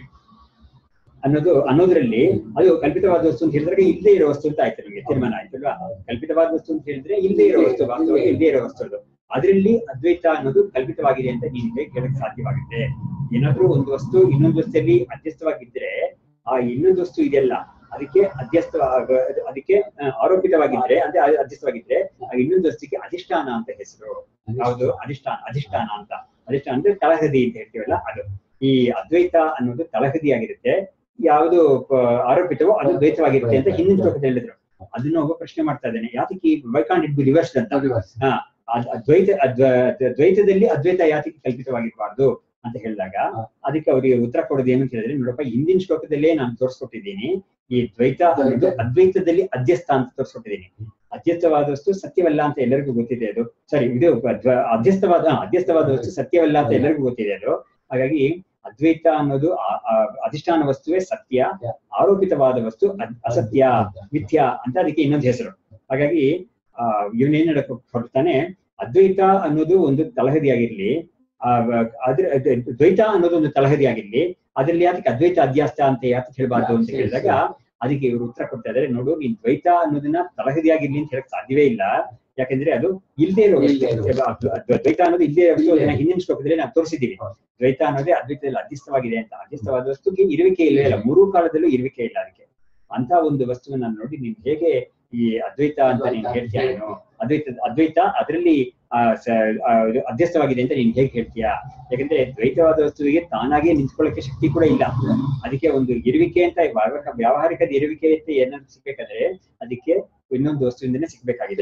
ಅನ್ನೋದು ಅನ್ನೋದ್ರಲ್ಲಿ ಅದು ಕಲ್ಪಿತವಾದ ವಸ್ತು ಅಂತ ಹೇಳಿದ್ರೆ ಇಲ್ಲದೆ ಇರೋ ವಸ್ತು ಅಂತ ಆಯ್ತು ನಮಗೆ ತೀರ್ಮಾನ ಆಯ್ತಲ್ವಾ ಕಲ್ಪಿತವಾದ ವಸ್ತು ಅಂತ ಹೇಳಿದ್ರೆ ಇಲ್ಲದೆ ಇರೋ ವಸ್ತು ವಾಸ್ತವವಾಗಿ ಇಲ್ಲದೆ ಇರೋ ವಸ್ತು ಅದು ಅದರಲ್ಲಿ ಅದ್ವೈತ ಅನ್ನೋದು ಕಲ್ಪಿತವಾಗಿದೆ ಅಂತ ನೀನು ಹೇಗೆ ಹೇಳಕ್ ಸಾಧ್ಯವಾಗುತ್ತೆ ಏನಾದ್ರೂ ಒಂದು ವಸ್ತು ಇನ್ನೊಂದು ವಸ್ತುದಲ್ಲಿ ಅಧ್ಯಸ್ಥವಾಗಿದ್ರೆ ಆ ಇನ್ನೊಂದು ವಸ್ತು ಇದೆಯಲ್ಲ ಅದಕ್ಕೆ ಅಧ್ಯಸ್ಥ ಅದಕ್ಕೆ ಆ, ಆರೋಪಿತವಾಗಿದ್ರೆ ಅಂದ್ರೆ ಅದು ಅಧ್ಯಸ್ಥವಾಗಿದ್ರೆ ಆ ಇನ್ನೊಂದು ವಸ್ತುಕ್ಕೆ ಅಧಿಷ್ಠಾನ ಅಂತ ಹೆಸರು ಯಾವುದು ಅಧಿಷ್ಠಾನ ಅಧಿಷ್ಠಾನ ಅಂತ ಅಧಿಷ್ಠಾನ ಅಂದ್ರೆ ತಳಹದಿ ಅಂತ ಹೇಳ್ತೀವಲ್ಲ ಅದು ಈ ಅದ್ವೈತ ಅನ್ನೋದು ತಳಹದಿ ಆಗಿರುತ್ತೆ ಯಾವುದು ಪ- ಆರೋಪಿತವೋ ಅದು ದ್ವೈತವಾಗಿರುತ್ತೆ ಅಂತ ಹಿಂದಿನ ಶ್ಲೋಕದಲ್ಲಿ ಹೇಳಿದ್ರು ಅದನ್ನ ಒಬ್ಬ ಪ್ರಶ್ನೆ ಮಾಡ್ತಾ ಇದ್ದೇನೆ ಯಾತಕ್ಕೆ why can't it be reverse ಅಂತ ಹಾ ಅದ್- ಅದ್ವೈತ ಅದ್ವ- ಅದ್- ದ್ವೈತದಲ್ಲಿ ಅದ್ವೈತ ಯಾತಕ್ಕೆ ಕಲ್ಪಿತವಾಗಿರಬಾರ್ದು ಅಂತ ಹೇಳಿದಾಗ ಹಾ. ಅದಕ್ಕೆ ಅವರಿಗೆ ಉತ್ತರ ಕೊಡೋದು ಏನು ಅಂತ ಹೇಳಿದ್ರೆ ನೋಡಪ್ಪ ಹಿಂದಿನ ಶ್ಲೋಕದಲ್ಲೇ ನಾನು ತೋರಿಸ್ಕೊಟ್ಟಿದ್ದೀನಿ ಈ ದ್ವೈತ ಅನ್ನೋದು ಅದ್ವೈತದಲ್ಲಿ ಅಧ್ಯಸ್ಥ ಅಂತ ತೋರಿಸ್ಕೊಟ್ಟಿದ್ದೀನಿ ಅಧ್ಯಸ್ಥವಾದ ವಸ್ತು ಸತ್ಯವಲ್ಲ ಅಂತ ಎಲ್ಲರಿಗೂ ಗೊತ್ತಿದೆ ಅದು ಸರಿ ಇದು ಅದ್ವ- ಅಧ್ಯಸ್ಥವಾದ ಹಾ, ಅಧ್ಯಸ್ಥವಾದ ವಸ್ತು ಸತ್ಯವಲ್ಲ ಅಂತ ಎಲ್ಲರಿಗೂ ಗೊತ್ತಿದೆ ಅದು ಹಾಗಾಗಿ ಅದ್ವೈತ ಅನ್ನೋದು ಆ- ಆ ಅಧಿಷ್ಠಾನ ವಸ್ತುವೇ ಸತ್ಯ ಆರೋಪಿತವಾದ ವಸ್ತು ಅದ್- ಅಸತ್ಯ ಮಿಥ್ಯಾ ಅಂತ ಅದಕ್ಕೆ ಇನ್ನೊಂದು ಹೆಸರು ಹಾಗಾಗಿ ಆ ಇವನೇನ್ ಹೇಳಕ್ ಹೊರಡ್ತಾನೆ ಅದ್ವೈತ ಅನ್ನೋದು ಒಂದು ತಲಹದಿ ಆಗಿರ್ಲಿ ಆ ವ- ಅದ್ರ ಅದ್- ದ್ವೈತ ಅನ್ನೋದು ಒಂದು ತಲಹದಿ ಆಗಿರ್ಲಿ ಅದ್ರಲ್ಲಿ ಯಾತಕ್ಕೆ ಅದ್ವೈತ ಅಧ್ಯಾಸ್ತ ಅಂತ ಯಾತಕ್ಕೆ ಹೇಳ್ಬಾರ್ದು ಅಂತ ಹೇಳಿದಾಗ ಅದಕ್ಕೆ ಇವರು ಉತ್ತರ ಕೊಡ್ತಾ ಇದಾರೆ ನೋಡು ನೀನ್ ದ್ವೈತ ಅನ್ನೋದನ್ನ ತಲಹದಿ ಆಗಿರ್ಲಿ ಅಂತ ಹೇಳಕ್ ಸಾಧ್ಯವೇ ಇಲ್ಲ ಯಾಕಂದ್ರೆ ಅದು ಇಲ್ಲದೆ ಇರೋ ವಸ್ತು. ಇಲ್ದೇ ಇರೋ ಅದ್- ಅದ್- ದ್ವೈತ ಅನ್ನೋದು ಇಲ್ಲದೆ ಇರೋ ವಸ್ತು. ಅದನ್ನ ಇಲ್ದೇ ಹಿಂದಿನ ಶ್ಲೋಕದಲ್ಲಿ ನಾವು ತೋರಿಸಿದ್ದೀವಿ ಹೌದು. ದ್ವೈತ ಅನ್ನೋದೇ ಅದ್ವೈತದಲ್ಲಿ ಅಧ್ಯಸ್ಥವಾಗಿದೆ ಅಂತ ಅಧ್ಯಸ್ಥವಾದ ವಸ್ತುಗೆ ಇರುವಿಕೆ ಇಲ್ಲವೇ ಇಲ್ಲ ಮೂರೂ ಕಾಲದಲ್ಲೂ ಇರುವಿಕೆ ಇಲ್ಲ ಅದಕ್ಕೆ ಅಂತ ಒಂದು ವಸ್ತುವನ್ನ ನೋಡಿ ನೀನ್ ಹೇಗೆ ಈ ಅದ್ವೈತ ಅಂತ ನೀನ್ ಹೇಳ್ತೀಯ ನೀನು ಅದ್ವೈತ ಅದ್ವೈತ ಅದರಲ್ಲಿ ಆ, ಸ- ಆ, ಇದು ಅಧ್ಯಸ್ಥವಾಗಿದೆ ಅಂತ ನೀನ್ ಹೇಗೆ ಹೇಳ್ತೀಯಾ ಯಾಕಂದ್ರೆ ದ್ವೈತವಾದ ವಸ್ತುವಿಗೆ ತಾನಾಗೆ ನಿಂತ್ಕೊಳ್ಳಕ್ಕೆ ಶಕ್ತಿ ಕೂಡ ಇಲ್ಲ ಅದಕ್ಕೆ ಒಂದು ಇರುವಿಕೆ ಅಂತ ವ್ಯಾವಹಾರಿಕ ವ್ಯಾವಹಾರಿಕದ ಇರುವಿಕೆ ಅಂತ ಏನಾದ್ರು ಸಿಗ್ಬೇಕಾದ್ರೆ ಅದಕ್ಕೆ ಇನ್ನೊಂದು ವಸ್ತುವಿಂದನೇ ಸಿಗ್ಬೇಕಾಗಿದೆ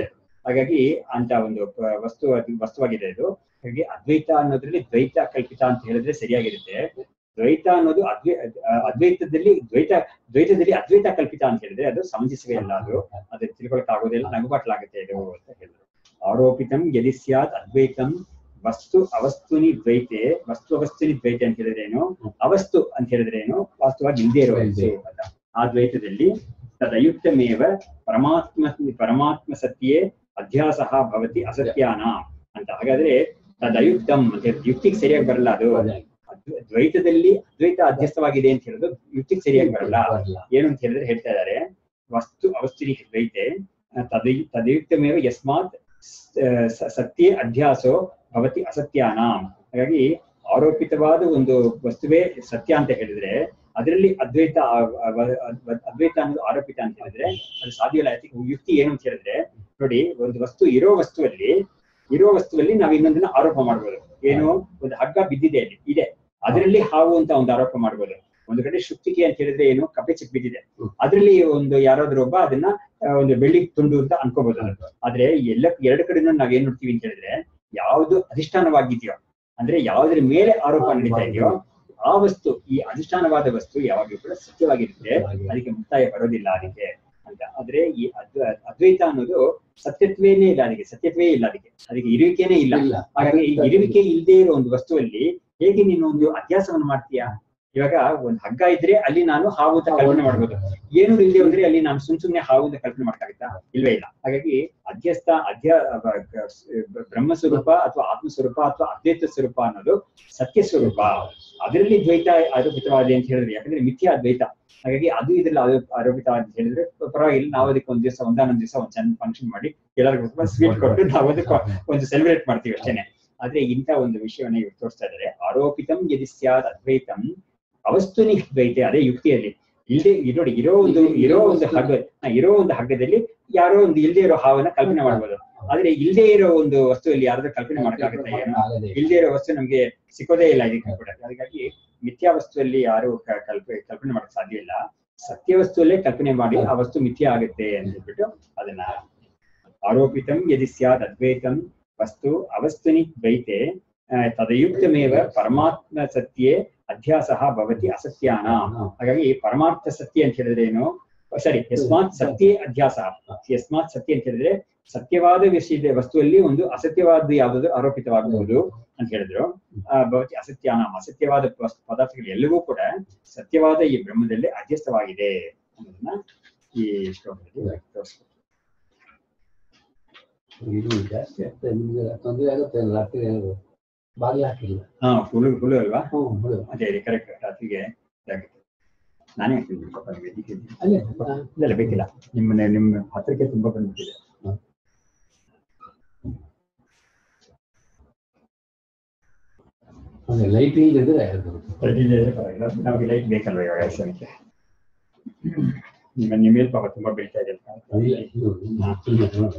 ಹಾಗಾಗಿ ಅಂತ ಒಂದು ಪ- ವಸ್ತು ಅದು ವಸ್ತುವಾಗಿದೆ ಇದು ಹಾಗಾಗಿ ಅದ್ವೈತ ಅನ್ನೋದ್ರಲ್ಲಿ ದ್ವೈತ ಕಲ್ಪಿತ ಅಂತ ಹೇಳಿದ್ರೆ ಸರಿಯಾಗಿರುತ್ತೆ ದ್ವೈತ ಅನ್ನೋದು ಅದ್ವೈ ಅಹ್ ಅದ್ವೈತದಲ್ಲಿ ದ್ವೈತ ದ್ವೈತದಲ್ಲಿ ಅದ್ವೈತ ಕಲ್ಪಿತ ಅಂತ ಹೇಳಿದ್ರೆ ಅದು ಸಮಂಜಸವೇ ಅಲ್ಲ ಅದು ಅದು ತಿಳ್ಕೊಳಕ್ ಆಗೋದಿಲ್ಲ ನಗುಬಾಟ್ಲಾಗುತ್ತೆ ಇದು ಅಂತ ಹೇಳಿದ್ರು ಆರೋಪಿತಂ ಯದಿ ಸ್ಯಾತ್ ಅದ್ವೈತಂ ವಸ್ತು ಅವಸ್ತುನಿ ದ್ವೈತೆ ವಸ್ತು ಅವಸ್ತುನಿ ದ್ವೈತೆ ಅಂತ ಹೇಳಿದ್ರೆ ಏನು ಅವಸ್ತು ಅಂತ ಹೇಳಿದ್ರೆ ಏನು ವಾಸ್ತವವಾಗಿ ಇಲ್ಲದೆ ಇರೋ ವಸ್ತು ಅಂತ ಆ ದ್ವೈತದಲ್ಲಿ ತದಯುಕ್ತಮೇವ ಪರಮಾತ್ಮ ಪರಮಾತ್ಮ ಸತ್ಯೇ ಅಧ್ಯಾಸ ಭವತಿ ಅಸತ್ಯಾನ ಅಂತ ಹಾಗಾದ್ರೆ ತದಯುಕ್ತಂ ಅಂತ ಹೇಳಿ ಯುಕ್ತಿಗೆ ಸರಿಯಾಗಿ ಬರಲ್ಲ ಅದು ಅದ್ವ- ದ್ವೈತದಲ್ಲಿ ಅದ್ವೈತ ಅಧ್ಯಸ್ಥವಾಗಿದೆ ಅಂತ ಹೇಳೋದು ಯುಕ್ತಿಗೆ ಸರಿಯಾಗಿ ಬರಲ್ಲ ಏನು ಅಂತ ಹೇಳಿದ್ರೆ ಹೇಳ್ತಾ ಇದ್ದಾರೆ ವಸ್ತು ಅವಸ್ಥಿನಿ ದ್ವೈತೆ ತದ ತದಯುಕ್ತಮೇವ ಯಸ್ಮಾತ್ ಸ- ಸ- ಸತ್ಯೇ ಅಧ್ಯಾಸೋ ಭವತಿ ಅಸತ್ಯಾನಾಂ ಹಾಗಾಗಿ ಆರೋಪಿತವಾದ ಒಂದು ವಸ್ತುವೇ ಸತ್ಯ ಅಂತ ಹೇಳಿದ್ರೆ ಅದರಲ್ಲಿ ಅದ್ವೈತ ಆ- ಆ- ಅದ್- ಅದ್ವೈತ ಅನ್ನೋದು ಆರೋಪಿತ ಅಂತ ಹೇಳಿದ್ರೆ ಅದು ಸಾಧ್ಯವಿಲ್ಲ ಅದಕ್ಕೆ ಯುಕ್ತಿ ಏನು ಅಂತ ಹೇಳಿದ್ರೆ ನೋಡಿ ಒಂದು ವಸ್ತು ಇರೋ ವಸ್ತುವಲ್ಲಿ ಇರೋ ವಸ್ತುವಲ್ಲಿ ನಾವು ಇನ್ನೊಂದನ್ನ ಆರೋಪ ಮಾಡ್ಬೋದು ಏನು ಒಂದು ಹಗ್ಗ ಬಿದ್ದಿದೆ ಅಲ್ಲಿ ಇದೆ ಅದರಲ್ಲಿ ಹಾವು ಅಂತ ಒಂದು ಆರೋಪ ಮಾಡ್ಬೋದು ಒಂದು ಕಡೆ ಶುಕ್ತಿಕೆ ಅಂತ ಹೇಳಿದ್ರೆ ಏನು ಕಪ್ಪೆ ಚಿಕ್ ಬಿದ್ದಿದೆ ಹ್ಮ್. ಅದ್ರಲ್ಲಿ ಒಂದು ಯಾರಾದ್ರೂ ಒಬ್ಬ ಅದನ್ನ ಆ, ಒಂದು ಬೆಳ್ಳಿ ತುಂಡು ಅಂತ ಅನ್ಕೋಬಹುದು ಅದು. ಆದ್ರೆ ಎಲ್ಲ ಎರಡು ಕಡೆನೂ ನಾವ್ ಏನ್ ನೋಡ್ತೀವಿ ಅಂತ ಹೇಳಿದ್ರೆ ಯಾವ್ದು ಅಧಿಷ್ಠಾನವಾಗಿದೆಯೋ ಅಂದ್ರೆ ಯಾವ್ದ್ರ ಮೇಲೆ ಆರೋಪ ನಡೀತಾ ಇದೆಯೋ ಆ ವಸ್ತು ಈ ಅಧಿಷ್ಠಾನವಾದ ವಸ್ತು ಯಾವಾಗ್ಲೂ ಕೂಡ ಸತ್ಯವಾಗಿರುತ್ತೆ ಅದಕ್ಕೆ ಮುಕ್ತಾಯ ಬರೋದಿಲ್ಲ ಅದಕ್ಕೆ ಅಂತ ಆದ್ರೆ ಈ ಅದ್ವ- ಅದ್ವೈತ ಅನ್ನೋದು ಸತ್ಯತ್ವೇನೇ ಇಲ್ಲ ಅದಕ್ಕೆ ಸತ್ಯತ್ವೇ ಇಲ್ಲ ಅದಕ್ಕೆ ಅದಕ್ಕೆ ಇರುವಿಕೆನೇ ಇಲ್ಲ ಹಾಗಾಗಿ ಈ ಇರುವಿಕೆ ಇಲ್ಲದೆ ಇರೋ ಒಂದು ವಸ್ತುವಲ್ಲಿ ಹೇಗೆ ನೀನು ಒಂದು ಅಭ್ಯಾಸವನ್ನು ಮಾಡ್ತೀಯಾ ಇವಾಗ ಒಂದು ಹಗ್ಗ ಇದ್ರೆ ಅಲ್ಲಿ ನಾನು ಹಾವು ಅಂತ ಕಲ್ಪನೆ ಮಾಡ್ಬೋದು ಏನು ಇಲ್ಲದೆ ಅಂದ್ರೆ ಅಲ್ಲಿ ನಾನು ಸುಮ್ ಸುಮ್ನೆ ಹಾವು ಅಂತ ಕಲ್ಪನೆ ಮಾಡಕ್ಕಾಗತ್ತಾ ಇಲ್ವೇ ಇಲ್ಲ ಹಾಗಾಗಿ ಅಧ್ಯಸ್ಥ ಅಧ್ಯ ಅವ- ಗ- ಬ್ರಹ್ಮ ಸ್ವರೂಪ ಅಥವಾ ಆತ್ಮ ಸ್ವರೂಪ ಅಥವಾ ಅದ್ವೈತ ಸ್ವರೂಪ ಅನ್ನೋದು ಸತ್ಯ ಸ್ವರೂಪ ಅದರಲ್ಲಿ ದ್ವೈತ ಆರೋಪಿತವಾದ ಅಂತ ಹೇಳಿದ್ರೆ ಯಾಕಂದ್ರೆ ಮಿಥ್ಯಾ ಅದ್ವೈತ ಹಾಗಾಗಿ ಅದು ಇದ್ರಲ್ಲಿ ಆರೋ- ಆರೋಪಿತ ಅಂತ ಹೇಳಿದ್ರೆ ಪರವಾಗಿಲ್ಲ ನಾವು ಅದಕ್ಕೆ ಒಂದ್ ದಿವಸ ಒಂದಾನೊಂದ್ ದಿವಸ ಒಂದ್ ಚಂದ ಫಂಕ್ಷನ್ ಮಾಡಿ ಎಲ್ಲರಿಗೂ ಸ್ವೀಟ್ ಕೊಟ್ಟು ನಾವು ಅದಕ್ಕೆ ಒಂದು ಸೆಲೆಬ್ರೇಟ್ ಮಾಡ್ತೀವಿ ಅಷ್ಟೇನೆ ಆದ್ರೆ ಇಂಥ ಒಂದು ವಿಷಯವನ್ನ ಇವ್ರು ತೋರಿಸ್ತಾ ಇದ್ದಾರೆ ಆರೋಪಿತಂ ಯದಿ ಸ್ಯಾದ್ ಅದ್ವೈತಂ ಅವಸ್ತುನಿ ದ್ವೈತೆ ಅದೇ ಯುಕ್ತಿಯಲ್ಲಿ ಇಲ್ಲದೆ ನೋಡಿ ಇರೋ ಒಂದು ಇರೋ ಒಂದು ಹಗ್ಗ ಹಾ, ಇರೋ ಒಂದು ಹಗ್ಗದಲ್ಲಿ ಯಾರೋ ಒಂದು ಇಲ್ಲದೆ ಇರೋ ಹಾವನ್ನ ಕಲ್ಪನೆ ಮಾಡ್ಬೋದು ಆದ್ರೆ ಇಲ್ಲದೆ ಇರೋ ಒಂದು ವಸ್ತುವಲ್ಲಿ ಯಾರಾದ್ರೂ ಕಲ್ಪನೆ ಮಾಡಕ್ಕಾಗತ್ತಾ ಏನು ಇಲ್ಲದೆ ಇರೋ ವಸ್ತು ನಮ್ಗೆ ಸಿಕ್ಕೋದೇ ಇಲ್ಲ ಇದಕ್ಕೆ ಕೂಡ ಹಾಗಾಗಿ ಮಿಥ್ಯಾ ವಸ್ತುವಲ್ಲಿ ಯಾರು ಕ- ಕಲ್ಪ ಕಲ್ಪನೆ ಮಾಡಕ್ ಸಾಧ್ಯ ಇಲ್ಲ ಸತ್ಯ ವಸ್ತುವಲ್ಲೇ ಕಲ್ಪನೆ ಮಾಡಿ ಆ ವಸ್ತು ಮಿಥ್ಯ ಆಗುತ್ತೆ ಅಂತ ಹೇಳ್ಬಿಟ್ಟು ಅದನ್ನ ಆರೋಪಿತಂ ಯದಿ ಸ್ಯಾದ್ ಅದ್ವೈತಂ ವಸ್ತು ಅವಸ್ತುನಿ ದ್ವೈತೆ ಆ, ತದಯುಕ್ತಮೇವ ಪರಮಾತ್ಮ ಸತ್ಯೇ ಅಧ್ಯಾಸ ಭವತಿ ಅಸತ್ಯಾನ ಹಾಗಾಗಿ ಪರಮಾರ್ಥ ಸತ್ಯ ಅಂತ ಹೇಳಿದ್ರೆ ಏನು ಸರಿ ಯಸ್ಮಾತ್ ಸತ್ಯೇ ಅಧ್ಯಾಸ ಯಸ್ಮಾತ್ ಸತ್ಯ ಅಂತ ಹೇಳಿದ್ರೆ ಸತ್ಯವಾದ ವಿಷಯದ ವಸ್ತುವಲ್ಲಿ ಒಂದು ಅಸತ್ಯವಾದ ಯಾವುದು ಆರೋಪಿತವಾಗಬಹುದು ಅಂತ ಹೇಳಿದ್ರು ಆ, ಭವತಿ ಅಸತ್ಯಾನ ಅಸತ್ಯವಾದ ವಸ್ತು- ಪದಾರ್ಥಗಳು ಎಲ್ಲವೂ ಕೂಡ ಸತ್ಯವಾದ ಈ ಬ್ರಹ್ಮದಲ್ಲಿ ಅಧ್ಯಸ್ಥವಾಗಿದೆ ಅನ್ನೋದನ್ನ ಈ ಶ್ಲೋಕದಲ್ಲಿ ತೋರಿಸ್ಕೊಡ್ತಾರೆ. ಇದು ಜಾಸ್ತಿ ಆಗ್ತದೆ ನಿಮ್ಗೆ ತೊಂದರೆ ಆಗುತ್ತೆ ರಾತ್ರಿ ಏನಾದ್ರು ಬಾಗಿಲು ಹಾಕಿಲ್ಲ ಹಾ ಹುಳು ಹುಳು ಅಲ್ವಾ ಹ್ಞೂ ಬಿಡು ಅದೇ ಅದೇ ಕರೆಕ್ಟ್ ರಾತ್ರಿಗೆ ಇದಾಗುತ್ತೆ ನಾನೇ ಹಾಕ್ತೀನಿ ಪಾಪ ನಿಮ್ಗೆ ಇದಕ್ಕೆ ಇದು. ಅಲ್ಲೇ ಇಲ್ಲ ಇಲ್ಲ ಬೇಕಿಲ್ಲ ನಿಮ್ಮ ನಿಮ್ಮ ಹತ್ರಕ್ಕೆ ತುಂಬಾ ಬಂದ್ಬಿಟ್ಟಿದೆ ಅದೇ ಲೈಟ್ ಇಲ್ಲದ್ರೆ ಅದು ನಮಗೆ ಲೈಟ್ ಬೇಕಲ್ವ ಇವಾಗ ಆಶ್ರಮಕ್ಕೆ ನಿಮ್ಮ ನಿಮೇಲ್ ಪಾಪ ತುಂಬಾ ಬೀಳ್ತಾ ಇದೆ ಅಂತ. ಇಲ್ಲ, ಇದು ಇಲ್ಲ, ನೋಡು.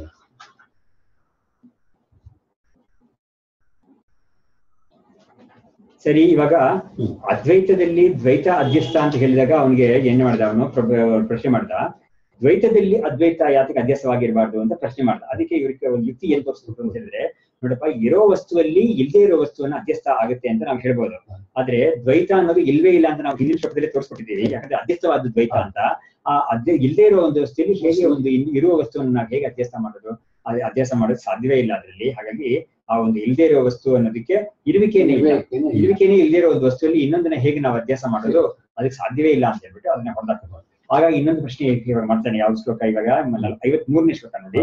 ಸರಿ ಇವಾಗ ಹ್ಮ್. ಅದ್ವೈತದಲ್ಲಿ ದ್ವೈತ ಅಧ್ಯಸ್ಥ ಅಂತ ಹೇಳಿದಾಗ ಅವನಿಗೆ ಏನ್ ಮಾಡ್ದ ಅವನು ಪ್ರಶ್ನೆ ಮಾಡ್ದ ದ್ವೈತದಲ್ಲಿ ಅದ್ವೈತ ಯಾತಕ್ಕೆ ಅಧ್ಯಸ್ಥವಾಗಿರಬಾರ್ದು ಅಂತ ಪ್ರಶ್ನೆ ಮಾಡ್ದ ಅದಕ್ಕೆ ಇವ್ರಿಗೆ ಒಂದು ಯುಕ್ತಿ ಏನ್ ತೋರಿಸ್ಬೇಕು ಅಂತ ಹೇಳಿದ್ರೆ ನೋಡಪ್ಪ ಇರೋ ವಸ್ತುವಲ್ಲಿ ಇಲ್ಲದೆ ಇರೋ ವಸ್ತುವನ್ನ ಅಧ್ಯಸ್ಥ ಆಗುತ್ತೆ ಅಂತ ನಾವು ಹೇಳ್ಬೋದು ಆದ್ರೆ ದ್ವೈತ ಅನ್ನೋದು ಇಲ್ವೇ ಇಲ್ಲ ಅಂತ ನಾವು ಹಿಂದಿನ ಶಬ್ದದಲ್ಲಿ ತೋರಿಸ್ಕೊಟ್ಟಿದ್ದೀವಿ ಯಾಕಂದ್ರೆ ಅಧ್ಯಸ್ಥವಾದ ದ್ವೈತ ಅಂತ ಆ ಅಧ್ಯ ಇಲ್ಲದೆ ಇರೋ ಒಂದು ವಸ್ತುವಲ್ಲಿ ಹೇಗೆ ಒಂದು ಇನ್- ಇರುವ ವಸ್ತುವನ್ನು ನಾವು ಹೇಗೆ ಅಧ್ಯಸ್ಥ ಮಾಡೋದು ಅದು ಅಧ್ಯಸ್ಥ ಮಾಡೋದು ಸಾಧ್ಯವೇ ಇಲ್ಲ ಅದರಲ್ಲಿ ಹಾಗಾಗಿ ಆ ಒಂದು ಇಲ್ಲದೆ ಇರೋ ವಸ್ತು ಅನ್ನೋದಕ್ಕೆ ಇರುವಿಕೆನೇ ಇಲ್ಲ ವಿವೇಕನೇ ಇಲ್ಲ. ಇರುವಿಕೆನೇ ಇಲ್ಲದೆ ಇರೋ ಒಂದು ವಸ್ತುವಲ್ಲಿ ಇನ್ನೊಂದನ್ನ ಹೇಗೆ ನಾವು ಅಭ್ಯಾಸ ಮಾಡೋದು ಅದಕ್ಕೆ ಸಾಧ್ಯವೇ ಇಲ್ಲ ಅಂತ ಹೇಳ್ಬಿಟ್ಟು ಅದನ್ನ ಹೊರದಾಕಬಹುದು ಹಾಗಾಗಿ ಇನ್ನೊಂದು ಪ್ರಶ್ನೆ ಇವಾಗ ಮಾಡ್ತಾನೆ ಯಾವ ಶ್ಲೋಕ ಇವಾಗ ಐವತ್ ಮೂರನೇ ಶ್ಲೋಕ ನೋಡಿ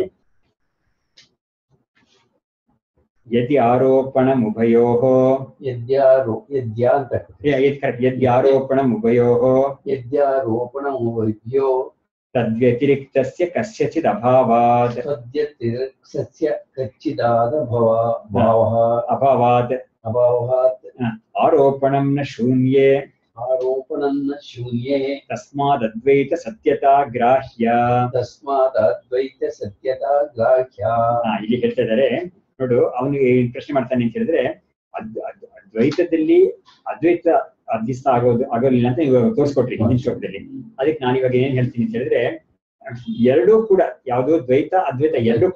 ಯದಿ ಆರೋಪಣ ಉಭಯೋ ಯದ್ಯಾರೋ ಯದ್ಯಾ ಅಂತ ಕರೆಕ್ಟ್ ಯದಿ ಆರೋಪಣ ಉಭಯೋ ಯದ್ಯಾರೋಪಣ ವೈದ್ಯೋ ತದ್ವ್ಯತಿರಿಕ್ತಸ್ಯ ಕಸ್ಯಚಿದ್ ಅಭಾವಾತ್ ಸದ್ಯ ಸಸ್ಯ ಕಚ್ಚಿದಾದ ಭವ ಭಾವ ಅಭಾವಾತ್ ಅಭಾವಾತ್ ಆರೋಪಣಂ ನ ಶೂನ್ಯೇ ಆರೋಪಣನ್ನ ಶೂನ್ಯೇ ತಸ್ಮಾದದ್ವೈತ ಸತ್ಯತಾ ಗ್ರಾಹ್ಯ ತಸ್ಮಾತ್ ಅದ್ವೈತ ಸತ್ಯತಾ ಗ್ರಾಹ್ಯ ಹಾ, ಇಲ್ಲಿ ಹೇಳ್ತಾ ಇದ್ದಾರೆ ನೋಡು ಅವನಿಗೆ ಏನ್ ಪ್ರಶ್ನೆ ಮಾಡ್ತಾನೆ ಅಂತ ಹೇಳಿದ್ರೆ ಅದ್ ಅದ್- ಅದ್ವೈತದಲ್ಲಿ ಅದ್ವೈತ ಅಧ್ಯಸ್ಥ ಆಗೋದು ಆಗೋದಿಲ್ಲ ಅಂತ ಇವಾಗ ತೋರಿಸ್ಕೊಟ್ರಿ ಹಿಂದಿನ ಶ್ಲೋಕದಲ್ಲಿ ಅದಕ್ಕೆ ನಾನು ಇವಾಗ ಏನ್ ಹೇಳ್ತೀನಿ ಅಂತ ಹೇಳಿದ್ರೆ ಎರಡೂ ಕೂಡ ಯಾವುದು ದ್ವೈತ ಅದ್ವೈತ ಎರಡೂ ಕೂಡ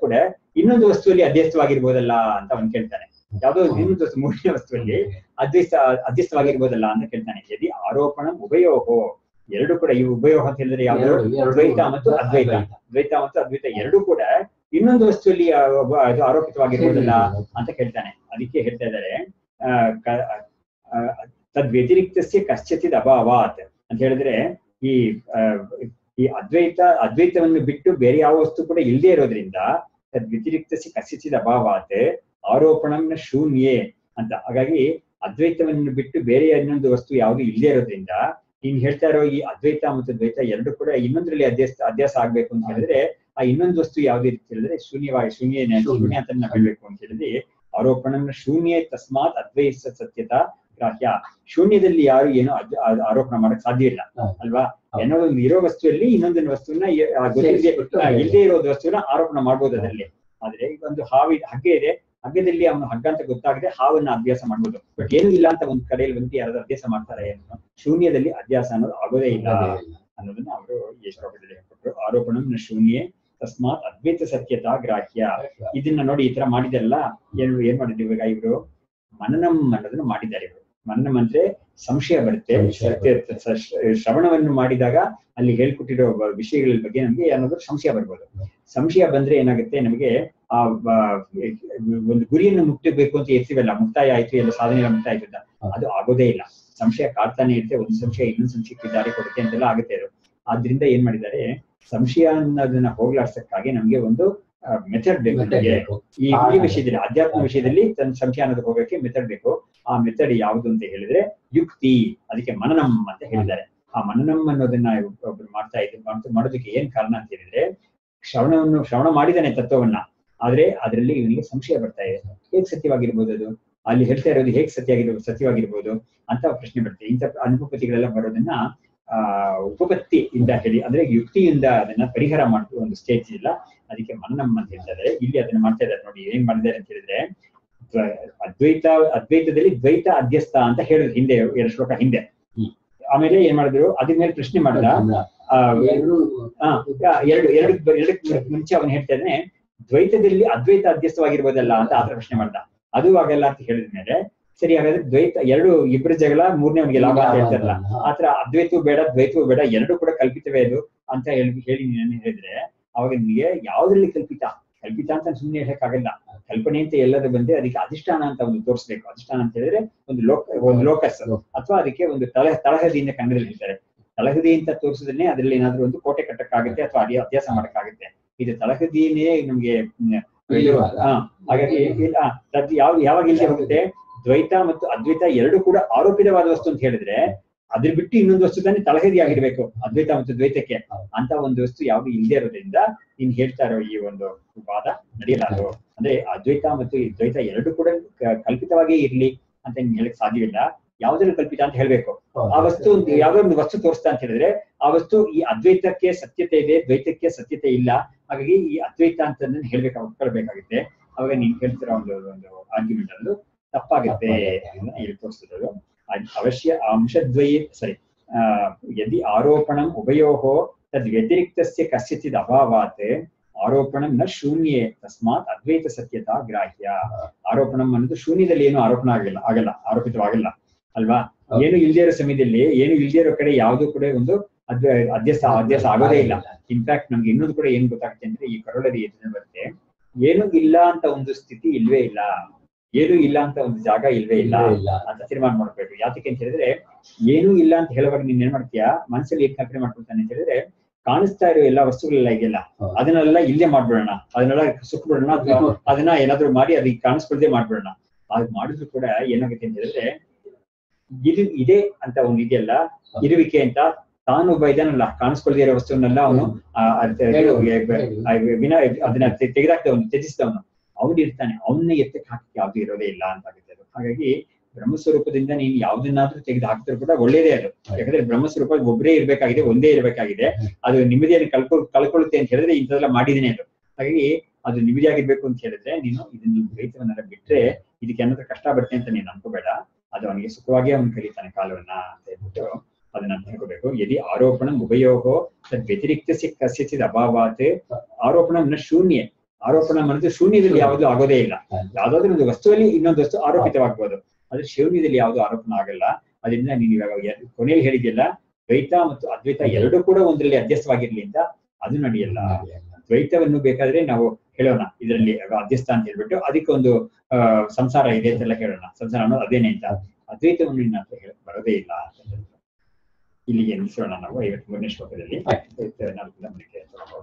ಇನ್ನೊಂದು ವಸ್ತುವಲ್ಲಿ ಅಧ್ಯಸ್ಥವಾಗಿರ್ಬೋದಲ್ಲ ಅಂತ ಅವನು ಕೇಳ್ತಾನೆ ಯಾವ್ದೋ ಒಂದು ಇನ್ನೊಂದು ವಸ್ತು ಮೂರನೇ ವಸ್ತುವಲ್ಲಿ ಅದ್ವೈತ ಅಧ್ಯಸ್ಥವಾಗಿರ್ಬೋದಲ್ಲ ಅಂತ ಕೇಳ್ತಾನೆ ಯದಿ ಆರೋಪಣ ಉಭಯೋಹೋ ಎರಡು ಕೂಡ ಈ ಉಭಯೋಹ ಅಂತ ಹೇಳಿದ್ರೆ ಯಾವ್ದು ಎರಡು- ಎರಡು ದ್ವೈತ ಮತ್ತು ಅದ್ವೈತ ದ್ವೈತ ಮತ್ತು ಅದ್ವೈತ ಎರಡೂ ಕೂಡ ಇನ್ನೊಂದು ವಸ್ತುವಲ್ಲಿ ಆ, ಒಬ್ಬ- ಅದು ಆರೋಪಿತವಾಗಿರ್ಬೋದಲ್ಲ ಅಂತ ಕೇಳ್ತಾನೆ ಅದಕ್ಕೆ ಹೇಳ್ತಾ ಇದ್ದಾರೆ ಆ, ಕ- ಆ, ತದ್ ವ್ಯತಿರಿಕ್ತಸ್ಯ ಕಶ್ಚಿತ್ ಅಭಾವಾತ್ ಅಂತ ಹೇಳಿದ್ರೆ ಈ ಆ, ಈ ಅದ್ವೈತ ಅದ್ವೈತವನ್ನು ಬಿಟ್ಟು ಬೇರೆ ಯಾವ ವಸ್ತು ಕೂಡ ಇಲ್ಲದೆ ಇರೋದ್ರಿಂದ ತದ್ ವ್ಯತಿರಿಕ್ತಸ್ಯ ಕಶ್ಚಿತ್ ಅಭಾವಾತ್ ಆರೋಪಣಂನ ಶೂನ್ಯೇ ಅಂತ ಹಾಗಾಗಿ ಅದ್ವೈತವನ್ನು ಬಿಟ್ಟು ಬೇರೆ ಇನ್ನೊಂದು ವಸ್ತು ಯಾವುದು ಇಲ್ಲದೆ ಇರೋದ್ರಿಂದ ನೀನ್ ಹೇಳ್ತಾ ಇರೋ ಈ ಅದ್ವೈತ ಮತ್ತು ದ್ವೈತ ಎರಡು ಕೂಡ ಇನ್ನೊಂದರಲ್ಲಿ ಅಧ್ಯಾಸ ಅಧ್ಯಾಸ ಆಗ್ಬೇಕು ಅಂತ ಹೇಳಿದ್ರೆ ಆ ಇನ್ನೊಂದು ವಸ್ತು ಯಾವ್ದು ಅಂತ ಹೇಳಿದ್ರೆ ಶೂನ್ಯವಾಗಿ ಶೂನ್ಯ ಶೂನ್ಯ ಅಂತ ನಾವು ಹೇಳ್ಬೇಕು ಅಂತ ಹೇಳಿದ್ರೆ ಆರೋಪಣನ ಶೂನ್ಯ ತಸ್ಮಾತ್ ಅದ್ವೈತ ಸತ್ಯತಾ ಗ್ರಾಹ್ಯ ಶೂನ್ಯದಲ್ಲಿ ಯಾರು ಏನೋ ಅದ್- ಆ- ಆರೋಪಣ ಮಾಡಕ್ ಸಾಧ್ಯ ಇಲ್ಲ ಹಾ. ಅಲ್ವಾ ಏನೋ ಒಂದು ಇರೋ ವಸ್ತುವಲ್ಲಿ ಇನ್ನೊಂದೊಂದು ವಸ್ತುವನ್ನ ಎ- ಆ ಗೊತ್ತಿಲ್ಲದೆ ಸೇರಿಸ್ಬಿಟ್ಟು ಆ, ಇಲ್ಲದೆ ಇರೋ ವಸ್ತುವನ್ನ ಆರೋಪಣ ಮಾಡ್ಬೋದು ಅದರಲ್ಲಿ ಆದ್ರೆ ಈಗ ಒಂದು ಹಾವಿ ಹಗ್ಗೆ ಇದೆ ಹಗ್ಗದಲ್ಲಿ ಅವನು ಹಗ್ಗ ಅಂತ ಗೊತ್ತಾಗದೆ ಹಾವನ್ನ ಅಭ್ಯಾಸ ಮಾಡ್ಬೋದು ಬಟ್ ಏನು ಇಲ್ಲ ಅಂತ ಒಂದ್ ಕಡೆಯಲ್ಲಿ ಬಂದು ಯಾರಾದ್ರೂ ಅಭ್ಯಾಸ ಮಾಡ್ತಾರೆ ಏನು ಶೂನ್ಯದಲ್ಲಿ ಅಭ್ಯಾಸ ಅನ್ನೋದು ಆಗೋದೇ ಇಲ್ಲ ಅನ್ನೋದನ್ನ ಅವರು ಈ ಶ್ಲೋಕದಲ್ಲಿ ಹೇಳ್ಕೊಟ್ರು ಆರೋಪಣ ಶೂನ್ಯ ತಸ್ಮಾತ್ ಅದ್ವೈತ ಸತ್ಯತಾ ಗ್ರಾಹ್ಯ ಇದನ್ನ ನೋಡಿ ಈ ತರ ಮಾಡಿದೆಲ್ಲ ಏನ್ ಏನ್ ಮಾಡಿದ್ರು ಇವಾಗ ಇವರು ಮನನಂ ಅನ್ನೋದನ್ನ ಮಾಡಿದ್ದಾರೆ ಇವರು ಮನನಂ ಅಂದ್ರೆ ಸಂಶಯ ಬರುತ್ತೆ ಸಂಶಯ ಸತ್ಯ ಸ- ಶ್ರವಣವನ್ನು ಮಾಡಿದಾಗ ಅಲ್ಲಿ ಹೇಳ್ಕೊಟ್ಟಿರೋ ಬ- ವಿಷಯಗಳ ಬಗ್ಗೆ ನಮ್ಗೆ ಏನಾದ್ರು ಸಂಶಯ ಬರ್ಬೋದು ಸಂಶಯ ಬಂದ್ರೆ ಏನಾಗುತ್ತೆ ನಮಗೆ ಆ ಬ- ಒಂದು ಗುರಿಯನ್ನು ಮುಟ್ಟಬೇಕು ಅಂತ ಇರ್ತೀವಲ್ಲ ಮುಕ್ತಾಯ ಆಯ್ತು ಎಲ್ಲ ಸಾಧನೆ ಎಲ್ಲ ಮುಕ್ತಾಯ ಆಯ್ತು ಅಂತ ಅದು ಆಗೋದೇ ಇಲ್ಲ ಸಂಶಯ ಕಾಡ್ತಾನೆ ಇರುತ್ತೆ ಒಂದು ಸಂಶಯ ಇನ್ನೊಂದು ಸಂಶಯಕ್ಕೆ ದಾರಿ ಕೊಡುತ್ತೆ ಅಂತೆಲ್ಲ ಆಗುತ್ತೆ ಅದು ಆದ್ರಿಂದ ಏನ್ ಮಾಡಿದ್ದಾರೆ ಸಂಶಯ ಅನ್ನೋದನ್ನ ಹೋಗ್ಲಾಡ್ಸಕ್ಕಾಗಿ ನಮ್ಗೆ ಒಂದು ಮೆಥಡ್ ಬೇಕು ನಮಗೆ ಈ ಈ ವಿಷಯದಲ್ಲಿ ಅಧ್ಯಾತ್ಮ ವಿಷಯದಲ್ಲಿ ತನ್ನ ಸಂಶಯ ಅನ್ನೋದು ಹೋಗಕ್ಕೆ ಮೆಥಡ್ ಬೇಕು ಆ ಮೆಥಡ್ ಯಾವುದು ಅಂತ ಹೇಳಿದ್ರೆ ಯುಕ್ತಿ ಅದಕ್ಕೆ ಮನನಂ ಅಂತ ಹೇಳಿದ್ದಾರೆ ಆ ಮನನಂ ಅನ್ನೋದನ್ನ ಒಬ್ರು ಮಾಡ್ತಾ ಇದ್ರು ಮಾಡ್ತಾ- ಮಾಡೋದಕ್ಕೆ ಏನ್ ಕಾರಣ ಅಂತ ಹೇಳಿದ್ರೆ ಶ್ರವಣವನ್ನು ಶ್ರವಣ ಮಾಡಿದಾನೆ ತತ್ವವನ್ನ ಆದ್ರೆ ಅದರಲ್ಲಿ ಇವನಿಗೆ ಸಂಶಯ ಬರ್ತಾ ಇದೆ ಹೇಗ್ ಸತ್ಯವಾಗಿರ್ಬೋದು ಅದು ಅಲ್ಲಿ ಹೇಳ್ತಾ ಇರೋದು ಹೇಗ್ ಸತ್ಯ ಆಗಿರ್ಬೋದು ಸತ್ಯವಾಗಿರ್ಬೋದು ಅಂತ ಪ್ರಶ್ನೆ ಬರುತ್ತೆ ಇಂಥ ಅನುಪಪತಿಗಳೆಲ್ಲ ಬರೋದನ್ನ ಆ ಉಪಪತ್ತಿಯಿಂದ ಹೇಳಿ ಅಂದ್ರೆ ಯುಕ್ತಿಯಿಂದ ಅದನ್ನ ಪರಿಹಾರ ಮಾಡುವ ಒಂದು ಸ್ಟೇಜ್ ಇಲ್ಲ ಅದಕ್ಕೆ ಮನನಂ ಅಂತ ಹೇಳ್ತಾರೆ ಇಲ್ಲಿ ಅದನ್ನ ಮಾಡ್ತಾ ಇದ್ದಾರೆ ನೋಡಿ ಏನ್ ಮಾಡಿದ್ದಾರೆ ಅಂತ ಹೇಳಿದ್ರೆ ದ್ವ- ಅದ್ವೈತ ಅದ್ವೈತದಲ್ಲಿ ದ್ವೈತ ಅಧ್ಯಸ್ಥ ಅಂತ ಹೇಳಿದ್ರು ಹಿಂದೆ ಎರಡು ಶ್ಲೋಕ ಹಿಂದೆ ಹ್ಮ್. ಆಮೇಲೆ ಏನ್ ಮಾಡಿದ್ರು ಅದ್ರ ಮೇಲೆ ಪ್ರಶ್ನೆ ಮಾಡಿದ ಆ, ಎರಡು ಆ, ಎರಡು ಎರಡು ಎರಡಕ್ಕೆ ಮುಂಚೆ ಅವನು ಹೇಳ್ತಾ ಇದ್ದಾನೆ ದ್ವೈತದಲ್ಲಿ ಅದ್ವೈತ ಅಧ್ಯಸ್ಥವಾಗಿರ್ಬೋದಲ್ಲ ಅಂತ ಆತರ ಪ್ರಶ್ನೆ ಮಾಡ್ದ ಅದು ಆಗಲ್ಲ ಅಂತ ಹೇಳಿದ ಮೇಲೆ ಸರಿ ಹಾಗಾದ್ರೆ ದ್ವೈತ ಎರಡು ಇಬ್ಬರು ಜಗಳ ಮೂರನೇ ಅವನಿಗೆ ಲಾಭ ಅಂತ ಹೇಳ್ತಾರಲ್ಲ ಆತರ ಅದ್ವೈತವೂ ಬೇಡ ದ್ವೈತವೂ ಬೇಡ ಎರಡು ಕೂಡ ಕಲ್ಪಿತವೇ ಅದು ಅಂತ ಹೇಳಿ ಹೇಳಿ ನೀನು ಹೇಳಿದ್ರೆ ಅವಾಗ ನಿಮಗೆ ಯಾವ್ದ್ರಲ್ಲಿ ಕಲ್ಪಿತ ಕಲ್ಪಿತ ಅಂತ ಸುಮ್ಮನೆ ಹೇಳಕ್ಕಾಗಲ್ಲ ಕಲ್ಪನೆ ಅಂತ ಎಲ್ಲದು ಬಂದ್ರೆ ಅದಕ್ಕೆ ಅಧಿಷ್ಠಾನ ಅಂತ ಒಂದು ತೋರಿಸ್ಬೇಕು ಅಧಿಷ್ಠಾನ ಅಂತ ಹೇಳಿದ್ರೆ ಒಂದು ಲೋಕ ಒಂದು ಲೋಕಸ್ ಅಥವಾ ಅದಕ್ಕೆ ಒಂದು ತಳ ತಳಹದಿಯಿಂದ ಕನ್ನಡದಲ್ಲಿ ಹೇಳ್ತಾರೆ ತಳಹದಿ ಅಂತ ತೋರಿಸಿದ್ರೆ ಅದರಲ್ಲಿ ಏನಾದ್ರೂ ಒಂದು ಕೋಟೆ ಕಟ್ಟಕ್ಕಾಗುತ್ತೆ ಅಥವಾ ಅದೇ ಅಭ್ಯಾಸ ಮಾಡಕ್ಕಾಗುತ್ತೆ ಇದು ತಳಹದಿನೇ ನಮ್ಗೆ ಹ್ಮ್, ಇದು, ಇಳಿವಾಗ. ಹಾ, ಹಾಗಾಗಿ ಇಲ್ಲ, ಅದು ಯಾವ ಯಾವಾಗ ಇಲ್ಲದೆ ಹೋಗುತ್ತೆ ದ್ವೈತ ಮತ್ತು ಅದ್ವೈತ ಎರಡು ಕೂಡ ಆರೋಪಿತವಾದ ವಸ್ತು ಅಂತ ಹೇಳಿದ್ರೆ ಅದ್ರ ಬಿಟ್ಟು ಇನ್ನೊಂದು ವಸ್ತು ತಾನೇ ತಳಹದಿ ಆಗಿರ್ಬೇಕು ಅದ್ವೈತ ಮತ್ತು ದ್ವೈತಕ್ಕೆ ಹೌದು. ಅಂತ ಒಂದು ವಸ್ತು ಯಾವ್ದು ಇಲ್ಲದೆ ಇರೋದ್ರಿಂದ ನೀನ್ ಹೇಳ್ತಾ ಇರೋ ಈ ಒಂದು ವಾದ ನಡೆಯಲಾರದು ಅಂದ್ರೆ ಅದ್ವೈತ ಮತ್ತು ಈ ದ್ವೈತ ಎರಡು ಕೂಡ ಕ- ಕಲ್ಪಿತವಾಗೇ ಇರ್ಲಿ ಅಂತ ನೀನ್ ಹೇಳಕ್ ಸಾಧ್ಯವಿಲ್ಲ ಯಾವ್ದ್ರಲ್ಲಿ ಕಲ್ಪಿತ ಅಂತ ಹೇಳ್ಬೇಕು ಆ ವಸ್ತು ಒಂದು ಯಾವ್ದೋ ಒಂದು ವಸ್ತು ತೋರಿಸ್ತಾ ಅಂತ ಹೇಳಿದ್ರೆ ಆ ವಸ್ತು ಈ ಅದ್ವೈತಕ್ಕೆ ಸತ್ಯತೆ ಇದೆ ದ್ವೈತಕ್ಕೆ ಸತ್ಯತೆ ಇಲ್ಲ ಹಾಗಾಗಿ ಈ ಅದ್ವೈತ ಅಂತ ಹೇಳ್ಬೇಕು ಒಪ್ಕೊಳ್ಬೇಕಾಗುತ್ತೆ ಅವಾಗ ನೀನ್ ಹೇಳ್ತಿರೋ ಒಂದು ಒಂದು ಆರ್ಗ್ಯುಮೆಂಟ್ ಅದು ತಪ್ಪಾಗುತ್ತೆ ಅಂತ ಇಲ್ಲಿ ತೋರಿಸ್ತದೆ ಅದ್- ಅವಶ್ಯ ಅಂಶದ್ವಯ ಸರಿ ಆ, ಯದಿ ಆರೋಪಣಂ ಉಭಯೋಃ ತದ್ ವ್ಯತಿರಿಕ್ತಸ್ಯ ಕಸ್ಯಚಿದ್ ಅಭಾವಾತ್ ಆರೋಪಣಂ ನ ಶೂನ್ಯೇ ತಸ್ಮಾತ್ ಅದ್ವೈತ ಸತ್ಯತಾ ಗ್ರಾಹ್ಯ ಆರೋಪಣಂ ಅನ್ನೋದು ಶೂನ್ಯದಲ್ಲಿ ಏನು ಆರೋಪಣ ಆಗಲ್ಲ ಆಗಲ್ಲ ಆರೋಪಿತವಾಗಲ್ಲ ಅಲ್ವಾ ಹೌದು. ಏನು ಇಲ್ದೇ ಇರೋ ಸಮಯದಲ್ಲಿ ಏನು ಇಲ್ದೇ ಇರೋ ಕಡೆ ಯಾವ್ದು ಕೂಡ ಒಂದು ಅದ್ವ ಅಧ್ಯಸ್ಥ ಅಧ್ಯಸ್ಥ ಆಗೋದೇ ಇಲ್ಲ ಇನ್ಫ್ಯಾಕ್ಟ್ ನಮ್ಗೆ ಇನ್ನೊಂದು ಕೂಡ ಏನ್ ಗೊತ್ತಾಗುತ್ತೆ ಅಂದ್ರೆ ಈ ಕರೋಳರಿ ಯೋಜನೆ ಬರುತ್ತೆ ಏನು ಇಲ್ಲ ಅಂತ ಒಂದು ಸ್ಥಿತಿ ಇಲ್ವೇ ಇಲ್ಲ ಏನು ಇಲ್ಲ ಅಂತ ಒಂದು ಜಾಗ ಇಲ್ವೇ ಇಲ್ಲ ಇಲ್ಲ ಅಂತ ತೀರ್ಮಾನ ಮಾಡ್ಬೇಕು ಯಾತಕ್ಕೆ ಅಂತ ಹೇಳಿದ್ರೆ ಏನೂ ಇಲ್ಲ ಅಂತ ಹೇಳುವಾಗ ನೀನ್ ಏನ್ ಮಾಡ್ತೀಯಾ ಮನಸ್ಸಲ್ಲಿ ಏನ್ ಕಲ್ಪನೆ ಮಾಡ್ಕೊಳ್ತಾನೆ ಅಂತ ಹೇಳಿದ್ರೆ ಕಾಣಿಸ್ತಾ ಇರೋ ಎಲ್ಲಾ ವಸ್ತುಗಳೆಲ್ಲ ಇದೆಯಲ್ಲ ಹೌದು. ಅದನ್ನೆಲ್ಲ ಇಲ್ಲೇ ಮಾಡ್ಬಿಡೋಣ ಅದನ್ನೆಲ್ಲ ಸುಟ್ಬಿಡೋಣ ಅಥವಾ ಅದನ್ನ ಏನಾದ್ರೂ ಮಾಡಿ ಅದಕ್ಕೆ ಕಾಣಿಸ್ಕೊಳ್ದೆ ಮಾಡ್ಬಿಡೋಣ ಅದು ಮಾಡಿದ್ರು ಕೂಡ ಏನಾಗುತ್ತೆ ಅಂತ ಹೇಳಿದ್ರೆ ಇದು ಇದೆ ಅಂತ ಒಂದು ಇದೆಯಲ್ಲ ಇರುವಿಕೆ ಅಂತ ತಾನು ಒಬ್ಬ ಇದನ್ನಲ್ಲ ಕಾಣಿಸ್ಕೊಳ್ದೇ ಇರೋ ವಸ್ತುವನ್ನೆಲ್ಲ ಅವನು ವಿನ ಅದನ್ನ ತೆ- ತೆಗೆದಾಕ್ದವನು ತ್ಯಜಿಸಿದವನು ಅವನು ಇರ್ತಾನೆ ಅವನ್ನ ಎತ್ತಕ್ಕೆ ಹಾಕಿ ಯಾವ್ದು ಇರೋದೇ ಇಲ್ಲ ಅಂತ ಆಗುತ್ತೆ ಅದು ಹಾಗಾಗಿ ಬ್ರಹ್ಮಸ್ವರೂಪದಿಂದ ನೀನು ಯಾವ್ದನ್ನಾದ್ರೂ ತೆಗೆದು ಹಾಕಿದ್ರು ಕೂಡ ಒಳ್ಳೇದೇ ಅದು ಯಾಕಂದ್ರೆ ಬ್ರಹ್ಮಸ್ವರೂಪ ಒಬ್ಬರೇ ಇರ್ಬೇಕಾಗಿದೆ ಒಂದೇ ಇರ್ಬೇಕಾಗಿದೆ ಅದು ನಿಮ್ಮದಿಯನ್ನು ಕಳ್ಕೊ ಕಳ್ಕೊಳ್ಳುತ್ತೆ ಅಂತ ಹೇಳಿದ್ರೆ ಇಂಥದೆಲ್ಲ ಮಾಡಿದೀನಿ ಅದು ಹಾಗಾಗಿ ಅದು ನಿಮ್ಮದಿಯಾಗಿರ್ಬೇಕು ಅಂತ ಹೇಳಿದ್ರೆ ನೀನು ಇದನ್ನ ದ್ವೈತವನ್ನೆಲ್ಲ ಬಿಟ್ರೆ ಇದಕ್ಕೆ ಏನಾದ್ರೂ ಕಷ್ಟ ಬರುತ್ತೆ ಅಂತ ನೀನು ಅನ್ಕೋಬೇಡ ಅದು ಅವನಿಗೆ ಸುಖವಾಗಿ ಅವನು ಕಲಿತಾನೆ ಕಾಲವನ್ನ ಅಂತ ಹೇಳ್ಬಿಟ್ಟು ಅದನ್ನ ತಿಳ್ಕೋಬೇಕು ಯದಿ ಆರೋಪಣ ಉಭಯೋಗೋ ತದ್ ವ್ಯತಿರಿಕ್ತ ಕಸ್ಯಚಿದ್ ಅಭಾವಾತ್ ಆರೋಪಣ ಶೂನ್ಯ ಆರೋಪಣ ಮಾಡಿದ್ರೆ ಶೂನ್ಯದಲ್ಲಿ ಯಾವುದು ಆಗೋದೇ ಇಲ್ಲ ಯಾವ್ದಾದ್ರು ಒಂದು ವಸ್ತುವಲ್ಲಿ ಇನ್ನೊಂದು ವಸ್ತು ಆರೋಪಿತವಾಗಬಹುದು ಆದ್ರೆ ಶೂನ್ಯದಲ್ಲಿ ಯಾವುದು ಆರೋಪಣ ಆಗಲ್ಲ ಅದರಿಂದ ನೀನು ಇವಾಗ ಎ- ಕೊನೆಯಲ್ಲಿ ಹೇಳಿದ್ಯಲ್ಲ ದ್ವೈತ ಮತ್ತು ಅದ್ವೈತ ಎರಡೂ ಕೂಡ ಒಂದರಲ್ಲಿ ಅಧ್ಯಸ್ಥವಾಗಿರ್ಲಿ ಅಂತ ಅದು ನಡೆಯಲ್ಲ ದ್ವೈತವನ್ನು ಬೇಕಾದ್ರೆ ನಾವು ಹೇಳೋಣ ಇದರಲ್ಲಿ ಅಧ್ಯಸ್ಥ ಅಂತ ಹೇಳ್ಬಿಟ್ಟು ಅದಕ್ಕೆ ಒಂದು ಆ, ಸಂಸಾರ ಇದೆ ಅಂತೆಲ್ಲ ಹೇಳೋಣ ಸಂಸಾರ ಅನ್ನೋದು ಅದೇನೆ ಅಂತ ಅದ್ವೈತವನ್ನು ನಿನ್ನ ಹತ್ರ ಹೇಳಕ್ ಬರೋದೇ ಇಲ್ಲ ಅಂತ ಹೇಳ್ತಾರೆ. ಇಲ್ಲಿಗೆ ನಿಲ್ಲಿಸೋಣ ನಾವು ಐವತ್ ಮೂರನೇ ಶ್ಲೋಕದಲ್ಲಿ ಆಯ್ತು. ಐವತ್ತ ನಾಲ್ಕರಿಂದ ಮುಂದಕ್ಕೆ ಹೋಗೋಣ.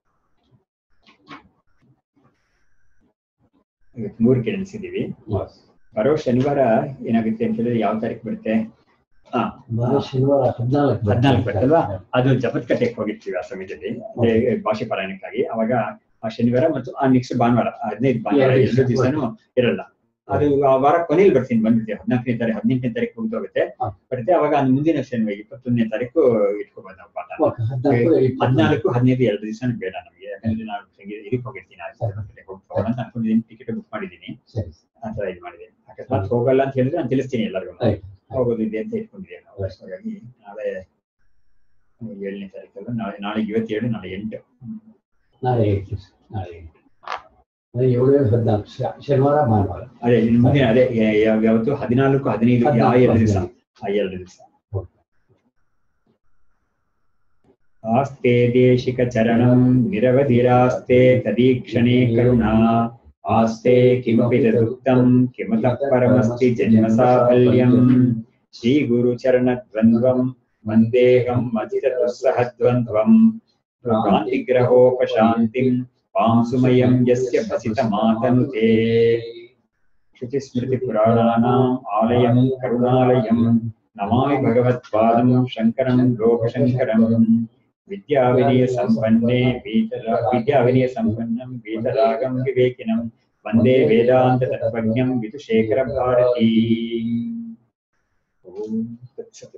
ಐವತ್ ಮೂರಕ್ಕೆ ನಿಲ್ಲಿಸಿದೀವಿ ಬರೋ ಶನಿವಾರ ಏನಾಗುತ್ತೆ ಅಂತ ಹೇಳಿದ್ರೆ ಯಾವ ತಾರೀಕು ಬರುತ್ತೆ ಹಾ ಬರೋ ಶನಿವಾರ ಹದಿನಾಲ್ಕು ಹದಿನಾಲ್ಕು ಬರ್ತಲ್ವಾ ಅದು ಜಪತ್ ಕಟ್ಟೆಗೆ ಹೋಗಿರ್ತೀವಿ ಆ ಸಮಯದಲ್ಲಿ ಅದೇ ಭಾಷೆ ಪಾರಾಯಣಕ್ಕಾಗಿ ಅವಾಗ ಆ ಶನಿವಾರ ಮತ್ತು ಆ ನೆಕ್ಸ್ಟ್ ಭಾನುವಾರ ಆ ಹದಿನೈದು ಭಾನುವಾರ ಎರಡು ಎರಡು ದಿವ್ಸ ದಿವಸನೂ ಇರಲ್ಲ ಅದು ಆ ವಾರ ಕೊನೆಯಲ್ಲಿ ಬರ್ತೀನಿ ಬಂದ್ಬಿಡ್ತೀವಿ ಹದಿನಾಲ್ಕನೇ ತಾರೀಕು ಹದಿನೆಂಟನೇ ತಾರೀಕು ಮುಗಿದೋಗುತ್ತೆ ಹಾ. ಬರುತ್ತೆ ಅವಾಗ ಅದು ಮುಂದಿನ ಶನಿವಾರ ಇಪ್ಪತ್ತೊಂದನೇ ತಾರೀಕು ಇಟ್ಕೋಬೋದು ನಾವು ಪಾಠ ಓಕೆ, ಹದಿನಾಲ್ಕು ಇಪ್ಪತ್ನಾಲ್ಕು. ಹದಿನಾಲ್ಕು ಹದಿನೈದು ಎರಡು ದಿವಸ ಬೇಡ ನಮಗೆ ಯಾಕಂದ್ರೆ ನಾನು ಸಂಗೀತ ಇದಕ್ಕೆ ಹೋಗಿರ್ತೀನಿ ಆ ಜಪತ್ ಕಟ್ಟೆಗೆ ಹೋಗ್ಬೇಕು ಅಂತ ಅನ್ಕೊಂಡಿದ್ದೀನಿ ಟಿಕೆಟ್ ಬುಕ್ ಮಾಡಿದ್ದೀನಿ ಸರಿ ಆ ತರ ಇದು ಮಾಡಿದ್ದೀನಿ ಅಕಸ್ಮಾತ್ ಹೋಗಲ್ಲ ಅಂತ ಹೇಳಿದ್ರೆ ನಾನು ತಿಳಿಸ್ತೀನಿ ಎಲ್ಲರಿಗೂ ಆಯ್ತು. ಹೋಗೋದು ಇದೆ ಅಂತ ಇಟ್ಕೊಂಡಿದ್ದೀವಿ ನಾವು ಹಾಗಾಗಿ ನಾಳೆ ಏಳನೇ ತಾರೀಕಲ್ಲ ನಾಳೆ ನಾಳೆ ಇವತ್ತೇಳು ನಾಳೆ ಎಂಟು ನಾಳೆ ಎಂಟು ನಾಳೆ ಎಂಟು ಅದೇ ಏಳು ಏಳು ಹದಿನಾಲ್ಕು ಶ- ಶನಿವಾರ ಭಾನುವಾರ ಅದೇ ಇನ್ನು ಮುಂದಿನ ಅದೇ ಯ- ಯಾವ- ಯಾವತ್ತು ಹದಿನಾಲ್ಕು ಹದಿನೈದು ಆ ಹದಿನಾಲ್ಕು, ಎರಡು ದಿವಸ ಹದಿನೈದು. ಆ ಎರಡು ದಿವಸ ಓಕೆ. ಆಸ್ತೆ ದೇಶಿಕ ಚರಣಂ ನಿರವಧಿರಾಸ್ತೆ ತದೀಕ್ಷಣೆ ಕರುಣಾ ಆಸ್ತೆ ಕಿಮಪಿ ತದುಕ್ತಂ ಕಿಮತಃ ಪರಮಸ್ತಿ ಜನ್ಮ ಸಾಫಲ್ಯಂ ಶ್ರೀ ಗುರು ಚರಣ ದ್ವಂದ್ವಂ ವಂದೇಹಂ ಮಧಿರತುಸ್ಸಹ ದ್ವಂದ್ವಂ ಕ್ರಾಂತಿಗ್ರಹೋಪಶಾಂತಿಂ ಪಾಂಸುಮಯಂ ಯಸ್ಯ ಭಸಿತ ಮಾತನುತೆ श्रुतिस्मृतिपुराणानाम् आलयम् करुणालयम् नमामि भगवत्पादम् शङ्करम् लोकशङ्करम् विद्याविनयसम्पन्ने वीतरा विद्याविनयसम्पन्नम् वीतरागम् विवेकिनम् वन्दे वेदान्ततत्त्वज्ञम् विदुशेखरभारती ॐ तत्सत्